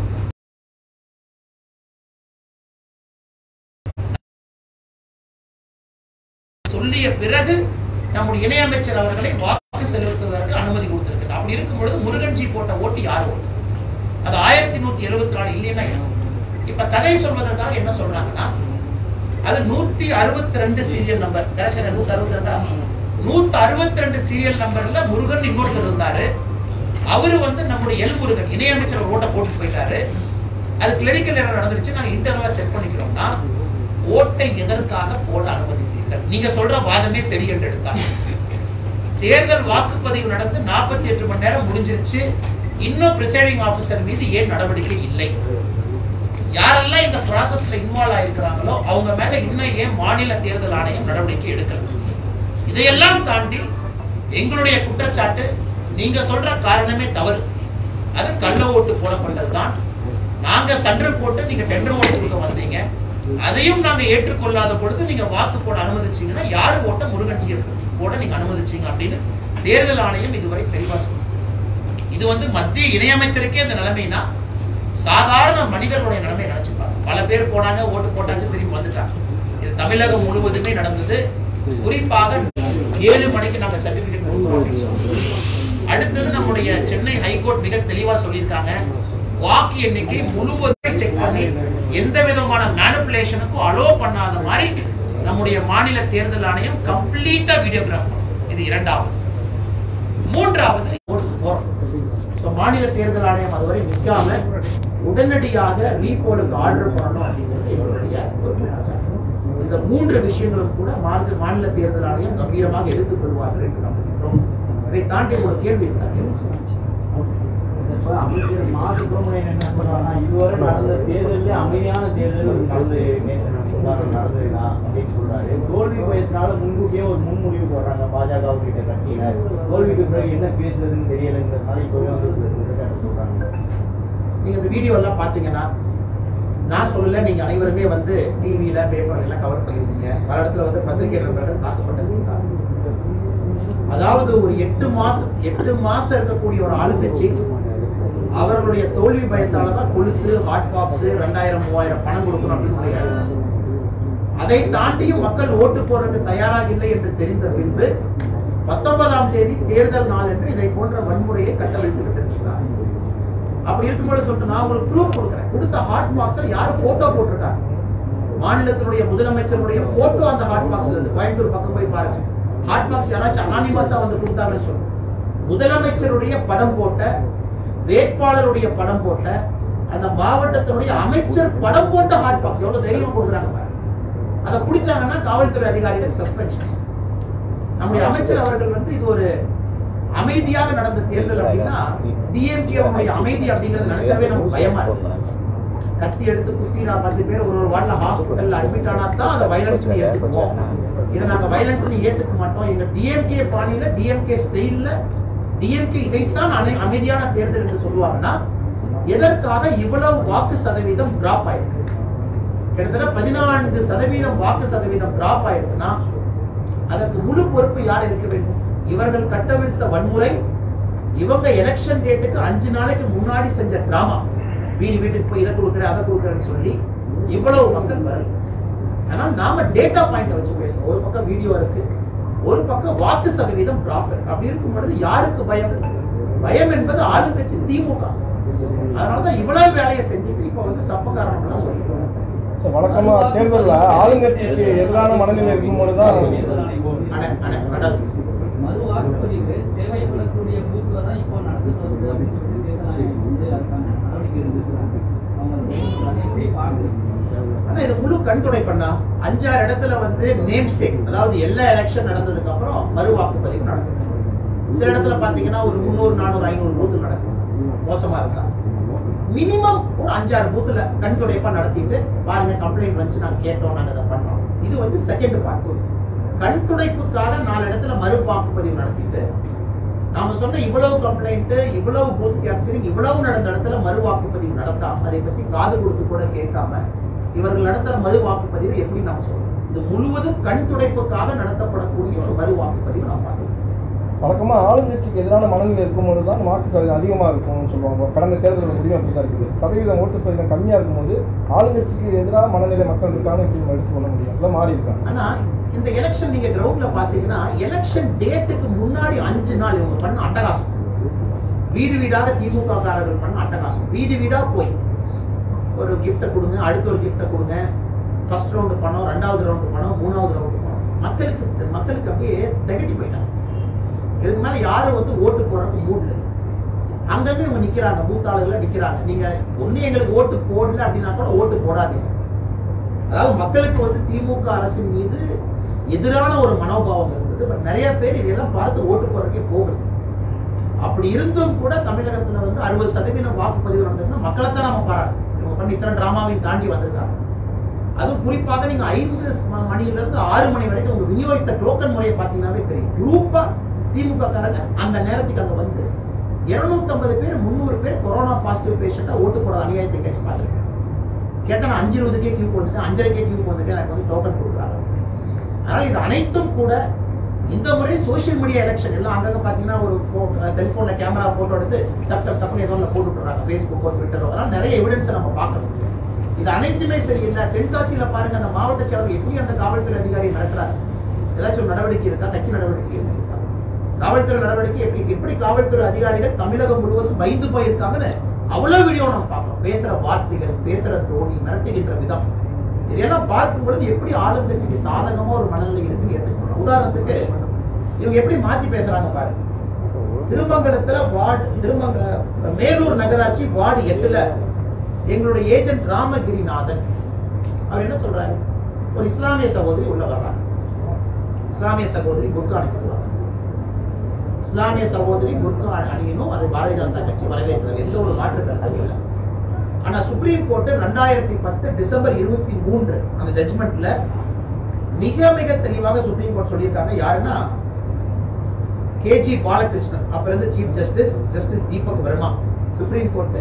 சொல்லிய பிறகு நம்முடைய இணையமைச்சர் அவர்களை வாக்கு செலுத்துவதற்கு அனுமதி கொடுத்திருக்கிறார் அப்படி இருக்கும் பொழுது முருகன்ஜி போட்ட ஓட்டு யார் ஓட்டு அது ஆயிரத்தி நூத்தி எழுபத்தி நாலு இல்லைன்னா என்ன? இப்ப கதை சொல்வதற்காக என்ன சொல்றாங்கன்னா அது நூத்தி அறுபத்தி ரெண்டு சீரியல் நம்பர் கரெக்ட் நூத்தி அறுபத்தி ரெண்டா நூத்தி அறுபத்தி ரெண்டு சீரியல் நம்பர்ல முருகன் இன்னொருத்தர் இருந்தாரு அவரு வந்து நம்முடைய எல் முருகன் இணையமைச்சர் ஒரு ஓட்டை போட்டு போயிட்டாரு அது கிளரிக்கல் எரர் நடந்துருச்சு நாங்க இன்டர்னலா செக் பண்ணிக்கிறோம்னா ஓட்டை எதற்காக போட அனுமதித்தீர்கள் நீங்க சொல்ற வாதமே சரி என்று எடுத்தாங்க தேர்தல் வாக்குப்பதிவு நடந்து நாற்பத்தி எட்டு மணி நேரம் முடிஞ்சிருச்சு இன்னும் பிரிசைடிங் ஆபீசர் மீது ஏன் நடவடிக்கை இல்லை யாரெல்லாம் இந்த ப்ராசஸ்ல இன்வால்வ் ஆயிருக்கிறாங்களோ அவங்க மேல இன்னும் ஏன் மாநில தேர்தல் ஆணையம் நடவடிக்கை எடுக்கல இதையெல்லாம் தாண்டி எங்களுடைய குற்றச்சாட்டு நீங்க சொல்ற காரணமே தவறு அது கள்ள ஓட்டு போடப்பட்டதுதான் நாங்க சண்டை போட்டு நீங்க டெண்டர் ஓட்டு கொடுக்க வந்தீங்க அதையும் நாங்க ஏற்றுக்கொள்ளாத பொழுது நீங்க வாக்கு போட அனுமதிச்சீங்கன்னா யாரு ஓட்ட முருகன்ஜி எடுத்து போட நீங்க அனுமதிச்சீங்க அப்படின்னு தேர்தல் ஆணையம் இதுவரை தெளிவா சொல்லுது இது வந்து மத்திய இணையமைச்சருக்கே இந்த நிலைமைனா சாதாரண மனிதர்களுடைய நிலைமை நினைச்சுப்பாங்க பல பேர் போனாங்க ஓட்டு போட்டாச்சு திரும்பி வந்துட்டாங்க இது தமிழகம் முழுவதுமே நடந்தது குறிப்பாக ஏழு மணிக்கு நாங்க சர்டிபிகேட் கொடுக்குறோம் அப்படின்னு சொல்லி. அடுத்தது நம்முடைய சென்னை ஹைகோர்ட் மிக தெளிவா சொல்லியிருக்காங்க வாக்கு எண்ணிக்கை முழுவதுமே செக் பண்ணி எந்த விதமான மேனிப்புலேஷனுக்கும் அலோ பண்ணாத மாதிரி நம்முடைய மாநில தேர்தல் ஆணையம் கம்ப்ளீட்டா வீடியோகிராஃப் இது இரண்டாவது மூன்றாவது ஓட்டு போறோம் So, மாநில தேர்தல் ஆணையம் அதுவரை நிற்காம உடனடியாக ரீபோலுக்கு ஆர்டர் பண்ணணும் அப்படிங்கிறது எங்களுடைய ஒரு குற்றச்சாட்டு. இந்த மூன்று விஷயங்களும் கூட மாநில மாநில தேர்தல் ஆணையம் கம்பீரமாக எடுத்துக் கொள்வார்கள் என்று நம்புகின்றோம் இதை தாண்டி ஒரு கேள்வி இருக்கிறது. இப்ப அமைச்சர் மா சுப்பிரமணியன் என்ன சொல்றாருன்னா இதுவரை நடந்த தேர்தலில் அமைதியான தேர்தல் நடந்து நேற்று நடந்தது நடந்ததுன்னா அப்படின்னு சொல்றாரு தோல்வி பயத்தினால முன்கூட்டியே ஒரு முன்முடிவு போடுறாங்க பாஜக கிட்ட கட்சியினர் தோல்விக்கு பிறகு என்ன பேசுறதுன்னு தெரியலைங்கிறதுனால இப்பவே வந்து குற்றச்சாட்டு சொல்றாங்க நீங்க இந்த வீடியோ எல்லாம் பாத்தீங்கன்னா நான் சொல்லல நீங்க அனைவருமே வந்து டிவியில பேப்பர் எல்லாம் கவர் பண்ணிருக்கீங்க பல இடத்துல வந்து பத்திரிகை நண்பர்கள் தாக்கப்பட்டிருக்காங்க அதாவது ஒரு எட்டு மாசம் எட்டு மாசம் இருக்கக்கூடிய ஒரு ஆளுங்கட்சி அவர்களுடைய தோல்வி பயத்தால தான் கொலுசு ஹாட் பாக்ஸ் ரெண்டாயிரம் மூவாயிரம் பணம் கொடுக்கணும் அப்படின்னு முடியாது அதை தாண்டியும் மக்கள் ஓட்டு போறதுக்கு தயாராக இல்லை என்று தெரிந்த பின்பு பத்தொன்பதாம் தேதி தேர்தல் நாள் என்று இதை போன்ற வன்முறையை கட்டவிழ்த்து விட்டிருக்கிறார் அப்படி இருக்கும்போது சொல்லிட்டு நான் உங்களுக்கு ப்ரூஃப் கொடுக்குறேன் கொடுத்த ஹாட் பாக்ஸ்ல யாரு போட்டோ போட்டிருக்காங்க மாநிலத்தினுடைய முதலமைச்சருடைய போட்டோ அந்த ஹாட் பாக்ஸ்ல இருக்கு கோயம்புத்தூர் பக்கம் போய் பாருங்க ஹாட் பாக்ஸ் யாராச்சும் அனானிமஸா வந்து கொடுத்தாங்கன்னு சொல்லுங்க முதலமைச்சருடைய படம் போட்ட வேட்பாளருடைய படம் போட்ட அந்த மாவட்டத்தினுடைய அமைச்சர் படம் போட்ட ஹாட் பாக்ஸ் எவ்வளவு தைரியமா கொடுக்குறாங்க பாருங்க அதை பிடிச்சாங்கன்னா காவல்துறை அதிகாரிகள் சஸ்பென்ஷன் நம்முடைய அமைச்சர் அவர்கள் வந்து இது ஒரு அமைதியாக நடந்த தேர்தல் அப்படின்னா டிஎம்கே அவனுடைய அமைதி அப்படிங்கறது நினைச்சாவே நமக்கு பயமா இருக்கு கத்தி எடுத்து குத்தி நான் பத்து பேர் ஒரு ஒரு வார்டில் ஹாஸ்பிட்டல்ல அட்மிட் ஆனா தான் அதை வயலன்ஸ் ஏத்துக்குவோம் இதை நாங்க வயலன்ஸ் ஏத்துக்க மாட்டோம் எங்க டிஎம்கே பாணியில டிஎம்கே ஸ்டைல்ல டிஎம்கே இதைத்தான் அனை- அமைதியான தேர்தல் என்று சொல்லுவாங்கன்னா எதற்காக இவ்வளவு வாக்கு சதவீதம் டிராப் ஆயிருக்கு கிட்டத்தட்ட பதினான்கு சதவீதம் வாக்கு சதவீதம் டிராப் ஆயிருக்குன்னா அதற்கு முழு பொறுப்பு யார் இருக்க வேண்டும் இவர்கள் கட்டவிழ்த்த வன்முறை இவங்க எலெக்ஷன் டேட்டுக்கு அஞ்சு நாளைக்கு முன்னாடி செஞ்ச டிராமா வீடு வீட்டுக்கு போய் இதை கொடுக்குறேன் அதை கொடுக்குறேன்னு சொல்லி இவ்வளவு மக்கள் வரல ஆனால் நாம டேட்டா பாயிண்ட் வச்சு பேசணும் ஒரு பக்கம் வீடியோ இருக்கு ஒரு பக்கம் வாக்கு சதவீதம் டிராப் இருக்கு அப்படி இருக்கும் பொழுது யாருக்கு பயம் பயம் என்பது ஆளுங்கட்சி திமுக அதனாலதான் இவ்வளவு வேலையை செஞ்சுட்டு இப்ப வந்து சப்ப காரணம்லாம் சொல்லிட்டு வராங்க. சார், வழக்கமா தேர்தல்ல ஆளுங்கட்சிக்கு எதிரான மனநிலை இருக்கும்போது தான் அண்ணே, அண்ணே, அண்ணே. மறு வாக்குப்பதிவு தேவைப்படக்கூடிய பூத்துல தான் இப்போ நடந்துட்டு வருது அப்படின்னு சொல்லி தேர்தல் ஆணையம் வந்து அதுக்கான நடவடிக்கை எடுத்துக்கிறாங்க அவங்க அதை எப்படி பார்க்குறீங்க ஆனா இது முழு கண் துடைப்பண்ணா அஞ்சாறு இடத்துல வந்து நேம் சேக் அதாவது எல்லா எலெக்ஷன் நடந்ததுக்கு அப்புறம் மறு வாக்குப்பதிவு நடக்குது சில இடத்துல பாத்தீங்கன்னா ஒரு முந்நூறு நானூறு ஐநூறு பூத்து நடக்கும் மோசமா இருக்கா மினிமம் ஒரு அஞ்சாறு பூத்துல கண் துடைப்பா நடத்திட்டு பாருங்க கம்ப்ளைண்ட் வந்துச்சு நாங்க கேட்டோம் நாங்க அதை பண்ணோம் இது வந்து செகண்ட் பார்ட் கண் துடைப்புக்காக நாலு இடத்துல மறு வாக்குப்பதிவு நடத்திட்டு நாம சொன்ன இவ்வளவு கம்ப்ளைண்ட் இவ்வளவு பூத் கேப்சரிங் இவ்வளவு நடந்த இடத்துல மறு வாக்குப்பதிவு நடத்தாம அதை பத்தி காது கொடுத்து கூட கேட்காம இவர்கள் நடத்துற மறு வாக்குப்பதிவை எப்படி நாம சொல்றோம் இது முழுவதும் கண் துடைப்புக்காக நடத்தப்படக்கூடிய ஒரு மறு வாக்குப்பதிவு நாம் பார்க்கிறோம் வழக்கமா ஆளுங்கட்சிக்கு எதிரான மனநிலை இருக்கும்போது தான் வாக்கு சதவீதம் அதிகமா இருக்கும்னு சொல்லுவாங்க கடந்த தேர்தலோட முடிவு அப்படி தான் இருக்குது சதவீதம் ஓட்டு சதவீதம் கம்மியா இருக்கும்போது ஆளுங்கட்சிக்கு எதிராக மனநிலை மக்கள் இருக்கான்னு எப்படி நம்ம எடுத்துக்கொள்ள முடியும் இல்லை மாறி இருக்காங்க ஆனா இந்த எலெக்ஷன் நீங்க கிரவுண்ட்ல பாத்தீங்கன்னா எலெக்ஷன் டேட்டுக்கு முன்னாடி அஞ்சு நாள் இவங்க பண்ண அட்டகாசம் வீடு வீடாக திமுக காரர்கள் பண்ண அட்டகாசம் வீடு வீடா போய் ஒரு கிஃப்ட்டை கொடுங்க அடுத்த ஒரு கிஃப்ட்டை கொடுங்க ஃபர்ஸ்ட் ரவுண்டு பணம் ரெண்டாவது ரவுண்டு பணம் மூணாவது ரவுண்டு பணம் மக்களுக்கு மக்களுக்கு அப்படியே திகட்டி போயிட்டாங்க இதுக்கு மேல யாரும் வந்து ஓட்டு போடுறதுக்கு மூட்ல அங்கங்க இவங்க நிக்கிறாங்க பூத்தாளர்கள் நிக்கிறாங்க நீங்க ஒண்ணு எங்களுக்கு ஓட்டு போடல அப்படின்னா கூட ஓட்டு போடாதீங்க அதாவது மக்களுக்கு வந்து திமுக அரசின் மீது எதிரான ஒரு மனோபாவம் இருந்தது பட் நிறைய பேர் இதெல்லாம் பார்த்து ஓட்டு போறதுக்கே போகுது அப்படி இருந்தும் கூட தமிழகத்துல வந்து அறுபது சதவீதம் வாக்குப்பதிவு நடந்ததுன்னா மக்களை தான் நம்ம பாராட்டணும் இவங்க பண்ணி இத்தனை டிராமாவையும் தாண்டி வந்திருக்காங்க அதுவும் குறிப்பாக நீங்க ஐந்து ம- மணியில இருந்து ஆறு மணி வரைக்கும் உங்க விநியோகித்த டோக்கன் முறையை பார்த்தீங்கன்னாவே தெரியும் குரூப்பா திமுக காரங்க அந்த நேரத்துக்கு அங்க வந்து இருநூத்தம்பது பேர் முந்நூறு பேர் கொரோனா பாசிட்டிவ் பேஷண்டா ஓட்டு போட அநியாயத்தை கேட்டு பார்த்துருக்கேன் கேட்டா நான் அஞ்சு இருபதுக்கே கியூ வந்துட்டேன் அஞ்சரைக்கே கியூ வந்துட்டேன் எனக்கு வந்து டோக்கன் கொடுக்குறாங்க அதனால இது அனைத்தும் கூட இந்த முறை சோஷியல் மீடியா எலெக்ஷன் எல்லாம் அங்கங்க பாத்தீங்கன்னா ஒரு டெலிஃபோன்ல கேமரா போட்டோ எடுத்து டப் டப் டப்னு ஏதோ ஒன்று போட்டு விட்டுறாங்க ஃபேஸ்புக்கோ ட்விட்டரோ அதெல்லாம் நிறைய எவிடன்ஸை நம்ம பார்க்கணும் இது அனைத்துமே சரியில்லை தென்காசியில பாருங்க அந்த மாவட்ட செயலர் எப்படி அந்த காவல்துறை அதிகாரி நடத்துறாரு ஏதாச்சும் ஒரு நடவடிக்கை இருக்கா கட்சி நடவடிக்கை என்ன இருக்கா காவல்துறை நடவடிக்கை எப்படி எப்படி காவல்துறை அதிகாரிகள் தமிழகம் முழுவதும் பயந்து போயிருக்காங்கன்னு அவ்வளவு வீடியோ நம்ம பார்க்கணும் பேசுற வார்த்தைகள் பேசுற தோணி மிரட்டுகின்ற விதம் இதெல்லாம் பார்க்கும் பொழுது எப்படி ஆளும் கட்சிக்கு சாதகமா ஒரு மனநிலை இருக்குன்னு ஏத்துக்கணும் உதாரணத்துக்கு இவங்க எப்படி மாத்தி பேசுறாங்க பாருங்க திருமங்கலத்துல வார்டு திருமங்க மேலூர் நகராட்சி வார்டு எட்டுல எங்களுடைய ஏஜென்ட் ராமகிரிநாதன் அவர் என்ன சொல்றாரு ஒரு இஸ்லாமிய சகோதரி உள்ள வர்றாங்க இஸ்லாமிய சகோதரி புர்கா அணிஞ்சிருவாங்க இஸ்லாமிய சகோதரி புர்கா அணியணும் அது பாரதிய ஜனதா கட்சி வரவேற்கிறது எந்த ஒரு மாற்று கருத்தும் இல்லை ஆனா சுப்ரீம் கோர்ட் ரெண்டாயிரத்தி பத்து டிசம்பர் இருபத்தி மூன்று அந்த ஜட்ஜ்மெண்ட்ல மிக மிக தெளிவாக சுப்ரீம் கோர்ட் சொல்லியிருக்காங்க யாருன்னா கேஜி பாலகிருஷ்ணன் அப்ப இருந்து chief justice justice Deepak Verma supreme court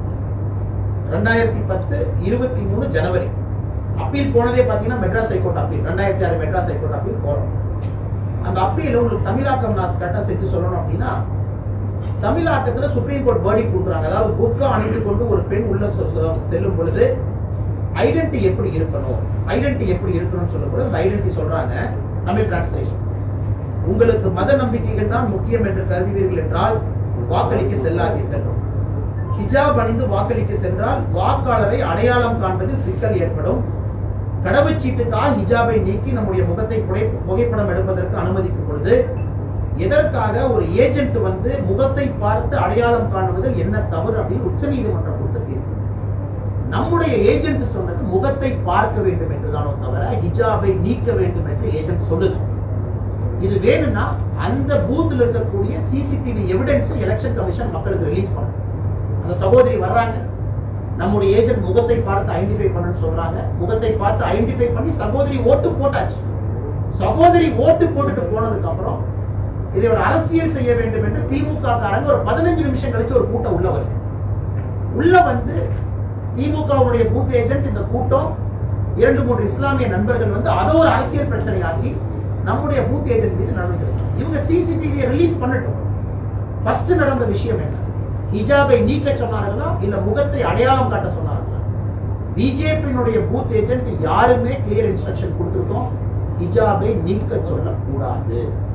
ரெண்டாயிரத்தி பத்து இருபத்தி மூணு ஜனவரி அப்பீல் போனதே பாத்தீங்கன்னா மெட்ராஸ் ஹைகோர்ட் அப்பீல் ரெண்டாயிரத்தி ஆறு மெட்ராஸ் ஹைகோர்ட் அப்பீல் போறோம் அந்த அப்பீல் உங்களுக்கு தமிழாக்கம் நான் கரெக்டாக செஞ்சு சொல்லணும் அப்படின்னா தமிழாக்கத்துல சுப்ரீம் கோர்ட் வேர்டிக் கொடுக்குறாங்க அதாவது புக்கை அணிந்து கொண்டு ஒரு பெண் உள்ள செ- செ- செல்லும் பொழுது ஐடென்டி எப்படி இருக்கணும் ஐடென்டி எப்படி இருக்கணும்னு சொல்லும் பொழுது அந்த ஐடென்டி சொல்றாங்க தமிழ் டிரான்ஸ்லேஷன் உங்களுக்கு மத நம்பிக்கைகள் தான் முக்கியம் என்று கருதுவீர்கள் என்றால் வாக்களிக்க செல்லாதீர்கள் ஹிஜாப் அணிந்து வாக்களிக்க சென்றால் வாக்காளரை அடையாளம் காண்பதில் சிக்கல் ஏற்படும் கடவுச்சீட்டுக்காக ஹிஜாபை நீக்கி நம்முடைய முகத்தை புடை புகைப்படம் எடுப்பதற்கு அனுமதிக்கும் பொழுது எதற்காக ஒரு ஏஜென்ட் வந்து முகத்தை பார்த்து அடையாளம் காணுவதில் என்ன தவறு அப்படின்னு உச்சநீதிமன்றம் கொடுத்த தீர்ப்பு நம்முடைய ஏஜென்ட் சொன்னது முகத்தை பார்க்க வேண்டும் என்றுதானோ தவிர ஹிஜாபை நீக்க வேண்டும் என்று ஏஜென்ட் சொல்லுது இது வேணும்னா அந்த பூத்தில் இருக்கக்கூடிய சிசிடிவி எவிடன்ஸ் எலெக்ஷன் கமிஷன் மக்களுக்கு ரிலீஸ் பண்ணும் அந்த சகோதரி வர்றாங்க நம்முடைய ஏஜென்ட் முகத்தை பார்த்து ஐடென்டிஃபை பண்ணுன்னு சொல்றாங்க முகத்தை பார்த்து ஐடென்டிஃபை பண்ணி சகோதரி ஓட்டு போட்டாச்சு சகோதரி ஓட்டு போட்டுட்டு போனதுக்கு அப்புறம் இதை ஒரு அரசியல் செய்ய வேண்டும் என்று திமுக காரங்க ஒரு பதினஞ்சு நிமிஷம் கழிச்சு ஒரு கூட்டம் உள்ள வருது உள்ள வந்து திமுகவுடைய பூத் ஏஜென்ட் இந்த கூட்டம் இரண்டு மூன்று இஸ்லாமிய நண்பர்கள் வந்து அதை ஒரு அரசியல் பிரச்சனையாக்கி நம்முடைய பூத் ஏஜென்ட் மீது நடவடிக்கை எடுத்தாங்க. இவங்க சிசிடிவியை ரிலீஸ் பண்ணட்டும் ஃபர்ஸ்ட் நடந்த விஷயம் என்ன ஹிஜாபை நீக்க சொன்னார்களா இல்ல முகத்தை அடையாளம் காட்ட சொன்னார்களா பிஜேபியினுடைய பூத் ஏஜென்ட் யாருமே கிளியர் இன்ஸ்ட்ரக்ஷன் கொடுத்திருக்கோம் ஹிஜாபை நீக்க சொல்லக்கூடாது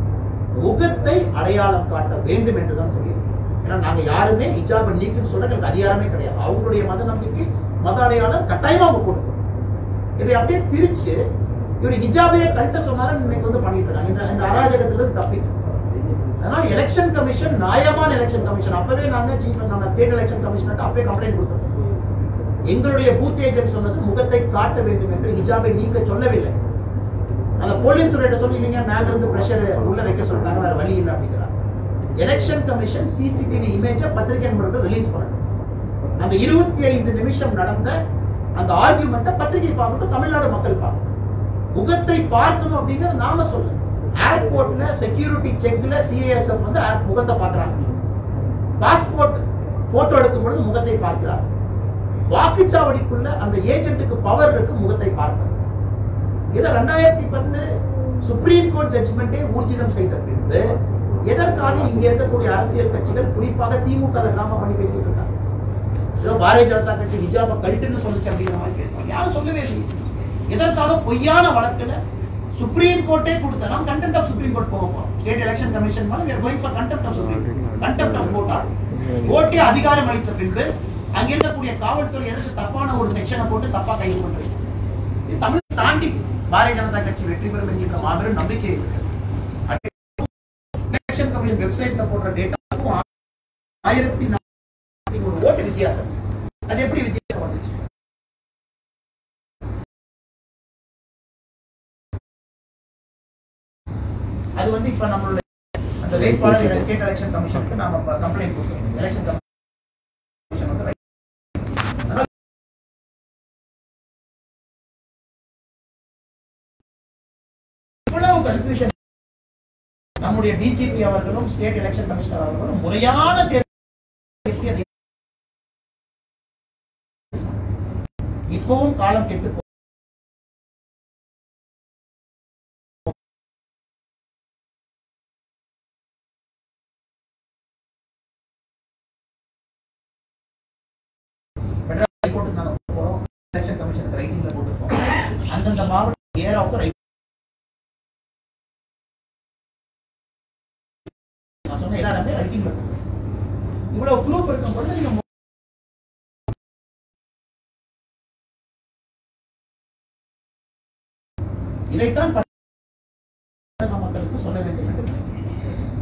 முகத்தை அடையாளம் காட்ட வேண்டும் என்று தான் சொல்லியிருக்கோம் ஏன்னா நாங்க யாருமே ஹிஜாபை நீக்குன்னு சொல்ற எங்களுக்கு அதிகாரமே கிடையாது அவங்களுடைய மத நம்பிக்கை மத அடையாளம் கட்டாயமா அவங்க போட்டுக்கணும் இதை அப்படியே திரிச்சு இவர் ஹிஜாபையே கழட்ட சொன்னாருன்னு இன்னைக்கு வந்து பண்ணிட்டு இருக்காங்க இந்த இந்த அராஜகத்துல இருந்து தப்பிக்கணும் அதனால எலெக்ஷன் கமிஷன் நியாயமான எலெக்ஷன் கமிஷன் அப்பவே நாங்க சீஃப் நம்ம ஸ்டேட் எலெக்ஷன் கமிஷனர் அப்பவே கம்ப்ளைண்ட் கொடுத்தோம் எங்களுடைய பூத் ஏஜென்ட் சொன்னது முகத்தை காட்ட வேண்டும் என்று ஹிஜாபை நீக்க சொல்லவில்லை அந்த போலீஸ் துறையிட்ட சொல்லி இல்லைங்க மேல இருந்து பிரஷர் உள்ள வைக்க சொல்லிட்டாங்க வேற வழி இல்லை அப்படிங்கிறாங்க எலெக்ஷன் கமிஷன் சிசிடிவி இமேஜை பத்திரிகை நண்பர்கள் ரிலீஸ் பண்ணணும் அந்த இருபத்தி ஐந்து நிமிஷம் நடந்த அந்த ஆர்கியூமெண்ட்டை பத்திரிகை பார்க்கட்டும் தமிழ்நாடு மக்கள் பார்க்கணும் முகத்தை பார்க்கணும் அப்படிங்கிறது நாம சொல்ல ஏர்போர்ட்ல செக்யூரிட்டி செக்ல சிஏஎஸ்எஃப் வந்து air- முகத்தை பார்க்கறாங்க பாஸ்போர்ட் போட்டோ எடுக்கும் பொழுது முகத்தை பார்க்கிறார் வாக்குச்சாவடிக்குள்ள அந்த ஏஜென்ட்டுக்கு பவர் இருக்கு முகத்தை பார்க்க இதை ரெண்டாயிரத்தி பத்து சுப்ரீம் கோர்ட் ஜட்ஜ்மெண்டே ஊர்ஜிதம் செய்த பின்பு எதற்காக இங்க இருக்கக்கூடிய அரசியல் கட்சிகள் குறிப்பாக திமுக அதை டிராமா பண்ணி பேசிட்டு இருக்காங்க ஏதோ பாரதிய ஜனதா கட்சி ஹிஜாப கழட்டுன்னு சொல்லுச்சு அப்படிங்கிற மாதிரி பேசுவாங்க யாரும் சொல்லவே இல்லை எதற்காக பொய்யான வழக்குல சுப்ரீம் கோர்ட்டே கொடுத்த நாம் கண்டெம்ட் ஆஃப் சுப்ரீம் கோர்ட் போக போறோம் ஸ்டேட் எலெக்ஷன் கமிஷன் மேல we are going for contempt of supreme contempt of court order கோர்ட்டே அதிகாரம் அளித்த பின்பு அங்க இருக்கக்கூடிய காவல்துறை எதுக்கு தப்பான ஒரு செக்ஷனை போட்டு தப்பா கைது பண்றீங்க இது தமிழ் தாண்டி பாரதிய ஜனதா கட்சி வெற்றி பெறும் என்கின்ற மாபெரும் நம்பிக்கை இருக்கு எலெக்ஷன் கமிஷன் வெப்சைட்ல போடுற டேட்டா ஆயிரத்தி நாற்பத்தி ஒரு ஓட்டு வித்தியாசம் அது எப்படி வித்தியாசம் வந்துச்சு அது வந்து இப்ப நம்மளுடைய அந்த வேட்பாளர் ஸ்டேட் எலெக்ஷன் கமிஷனுக்கு நாம கம்ப்ளைண்ட் கொடுத்தோம் எலெக்ஷன் கமிஷன் வந்து அதனால இவ்வளவு கன்ஃபியூஷன் நம்முடைய டிஜிபி அவர்களும் ஸ்டேட் எலெக்ஷன் கமிஷனர் அவர்களும் முறையான தேர்தல் இப்பவும் காலம் கெட்டு போ- ஃபெடரல் ஹைகோர்ட்டுக்கு நாங்க போறோம் எலெக்ஷன் கமிஷனுக்கு ரைட்டிங்ல போட்டுருக்கோம் அந்தந்த மாவட்ட ஏராவுக்கு ரைட் நான் சொன்ன எல்லா இடமே ரைட்டிங்ல இவ்வளவு ப்ரூஃப் இருக்கும் பொழுது நீங்க இதைத்தான் தமிழக மக்களுக்கு சொல்ல வேண்டும் என்று நினைக்கிறேன்.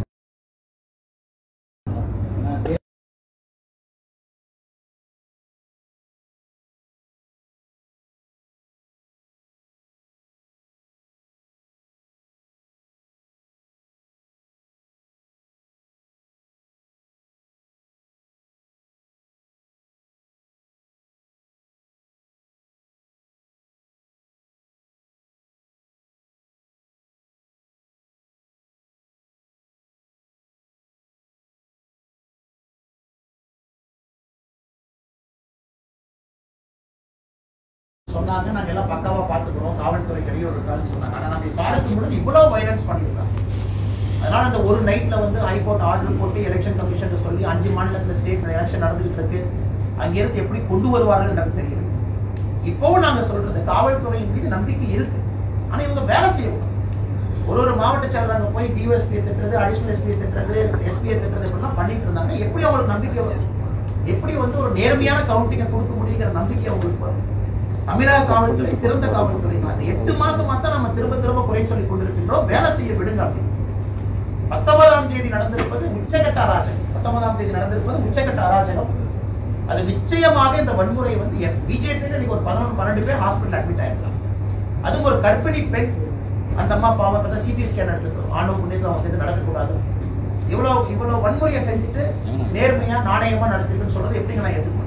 சொன்னாங்க நாங்க எல்லாம் பக்காவா பாத்துக்கிறோம் காவல்துறை இடையூறு இருக்காதுன்னு சொன்னாங்க ஆனா நம்ம பார்க்கும் பொழுது இவ்வளவு வைலன்ஸ் பண்ணிருக்காங்க அதனால அந்த ஒரு நைட்ல வந்து ஹைகோர்ட் ஆர்டர் போட்டு எலெக்ஷன் கமிஷன் சொல்லி அஞ்சு மாநிலத்துல ஸ்டேட் எலெக்ஷன் நடந்துகிட்டு இருக்கு அங்கிருந்து எப்படி கொண்டு வருவார்கள் எனக்கு தெரியல இப்பவும் நாங்க சொல்றது காவல்துறையின் மீது நம்பிக்கை இருக்கு ஆனா இவங்க வேலை செய்யணும் ஒரு ஒரு மாவட்ட செயலர் அங்க போய் டிஎஸ்பி திட்டுறது அடிஷனல் எஸ்பி திட்டுறது எஸ்பியை திட்டுறது இப்படிலாம் பண்ணிட்டு இருந்தாங்கன்னா எப்படி அவங்களுக்கு நம்பிக்கை வரும் எப்படி வந்து ஒரு நேர்மையான கவுண்டிங்கை கொடுக்க முடியுங்கிற நம்பிக்கை அவங்களுக்கு வரும் தமிழக காவல்துறை சிறந்த காவல்துறை தான் இந்த எட்டு மாசமா தான் நம்ம திரும்ப திரும்ப குறை சொல்லி கொண்டிருக்கின்றோம் வேலை செய்ய விடுங்க அப்படின்னு பத்தொன்பதாம் தேதி நடந்திருப்பது உச்சகட்ட அராஜகம் பத்தொன்பதாம் தேதி நடந்திருப்பது உச்சகட்ட அராஜகம் அது நிச்சயமாக இந்த வன்முறை வந்து பிஜேபி இன்னைக்கு ஒரு பதினொன்று பன்னெண்டு பேர் ஹாஸ்பிட்டல் அட்மிட் ஆயிருக்கலாம் அதுவும் ஒரு கர்ப்பிணி பெண் அந்த அம்மா பாவம் பார்த்தா சிடி ஸ்கேன் எடுத்துக்கிறோம் ஆணும் முன்னேற்றம் அவங்க இது நடக்கக்கூடாது இவ்வளவு இவ்வளவு வன்முறையை செஞ்சுட்டு நேர்மையா நாணயமா நடத்திருக்குன்னு சொல்றது எப்படிங்க நான் ஏத்துக்கணும்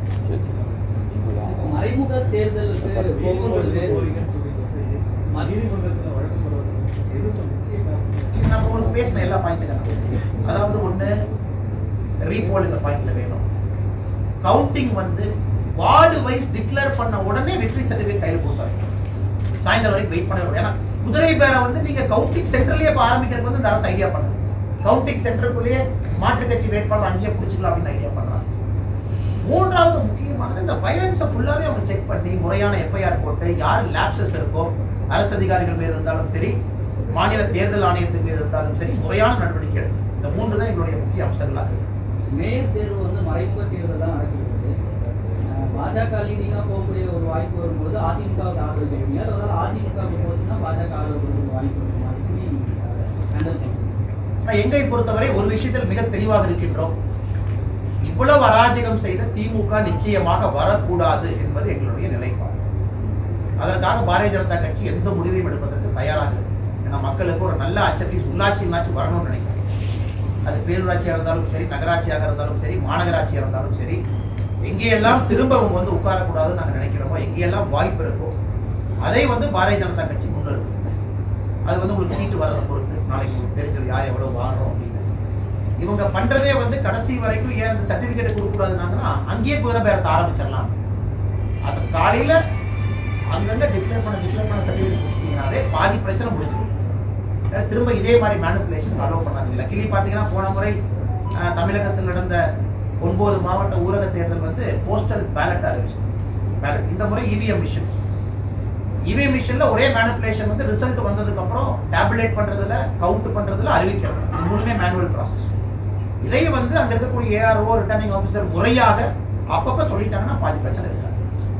மறைமுக தேர்தலுக்கு போகும் பொழுது இது நம்ம உங்களுக்கு பேசின எல்லா பாயிண்ட்டுங்க அதாவது ஒண்ணு ரீபோல் இந்த பாயிண்ட்ல வேணும் கவுண்டிங் வந்து வார்டு வைஸ் டிக்ளேர் பண்ண உடனே வெற்றி சர்டிஃபிகேட் கையில் கொடுத்தாங்க சாயந்தரம் வரைக்கும் வெயிட் பண்ண ஏன்னா குதிரை பேரை வந்து நீங்க கவுண்டிங் சென்டர்லயே இப்ப ஆரம்பிக்கிறதுக்கு வந்து இந்த அரசு ஐடியா பண்ணுங்க கவுண்டிங் சென்டருக்குள்ளேயே மாற்றுக் கட்சி வேட்பாளர் அங்கேயே பிடிச்சிக்கலாம் அப்படின்னு ஐடியா பண்றாங்க மூன்றாவது முக்கியமானது இந்த வயலன்ஸை ஃபுல்லாவே அவங்க செக் பண்ணி முறையான எஃப்ஐஆர் போட்டு யார் லேப்சஸ் இருக்கோ அரசு அதிகாரிகள் மீது இருந்தாலும் சரி மாநில தேர்தல் ஆணையத்தின் மீது இருந்தாலும் சரி முறையான நடவடிக்கை எடுக்கும் இந்த மூன்று தான் எங்களுடைய முக்கிய அம்சங்களாக இருக்கு மேயர் தேர்வு வந்து மறைமுக தேர்தல் தான் நடக்கிறது அஹ் பாஜக லீடிங்கா போகக்கூடிய ஒரு வாய்ப்பு வரும்போது அதிமுகவுக்கு ஆதரவு கேட்பீங்க அதாவது அதிமுக போச்சுன்னா பாஜக ஆதரவு கொடுக்க வாய்ப்பு இருக்குமா எப்படி ஹேண்டில் பண்ணுங்க ஆனா எங்கை பொறுத்தவரை ஒரு விஷயத்தில் மிக தெளிவாக இருக்கின்றோம் இவ்வளவு அராஜகம் செய்த திமுக நிச்சயமாக வரக்கூடாது என்பது எங்களுடைய நிலைப்பாடு அதற்காக பாரதிய ஜனதா கட்சி எந்த முடிவையும் எடுப்பதற்கு தயாராக இருக்கு ஏன்னா மக்களுக்கு ஒரு நல்ல அச்சத்தை உள்ளாட்சி உள்ளாட்சி வரணும்னு நினைக்கிறேன் அது பேரூராட்சியாக இருந்தாலும் சரி நகராட்சியாக இருந்தாலும் சரி மாநகராட்சியாக இருந்தாலும் சரி எங்கேயெல்லாம் திரும்ப அவங்க வந்து உட்காரக்கூடாதுன்னு நாங்கள் நினைக்கிறோமோ எங்கேயெல்லாம் வாய்ப்பு இருக்கோ அதை வந்து பாரதிய ஜனதா கட்சி முன்னிறுத்தும் அது வந்து உங்களுக்கு சீட்டு வரதை பொறுத்து நாளைக்கு உங்களுக்கு தெரிஞ்சிடும் யார் எவ்வளவு வாங்குறோம் அப்படின்னு இவங்க பண்றதே வந்து கடைசி வரைக்கும் ஏன் அந்த சர்டிபிகேட் கொடுக்க கூடாதுனாங்கன்னா அங்கேயே குதிரை பேரத்தை ஆரம்பிச்சிடலாம் அது காலையில அங்கங்க டிக்ளேர் பண்ண டிக்ளேர் பண்ண சர்டிபிகேட் கொடுத்தீங்கனாலே பாதி பிரச்சனை முடிஞ்சிடும் ஏன்னா திரும்ப இதே மாதிரி மேனிப்புலேஷன் அலோவ் பண்ணாதீங்க கிளி பார்த்தீங்கன்னா போன முறை அஹ், தமிழகத்தில் நடந்த ஒன்பது மாவட்ட ஊரக தேர்தல் வந்து போஸ்டல் பேலட் அறிவிச்சு பேலட் இந்த முறை இவிஎம் மிஷின் இவிஎம் மிஷின்ல ஒரே மேனிப்புலேஷன் வந்து ரிசல்ட் வந்ததுக்கு அப்புறம் டேபுலேட் பண்றதுல கவுண்ட் பண்றதுல அறிவிக்கிறது இது மூணுமே மேனுவல் ப்ராசஸ் இதை வந்து அங்க இருக்கக்கூடிய ஏஆர்ஓ ரிட்டர்னிங் ஆஃபீஸர் முறையாக அப்பப்ப சொல்லிட்டாங்கன்னா பாதி பிரச்சனை இருக்காது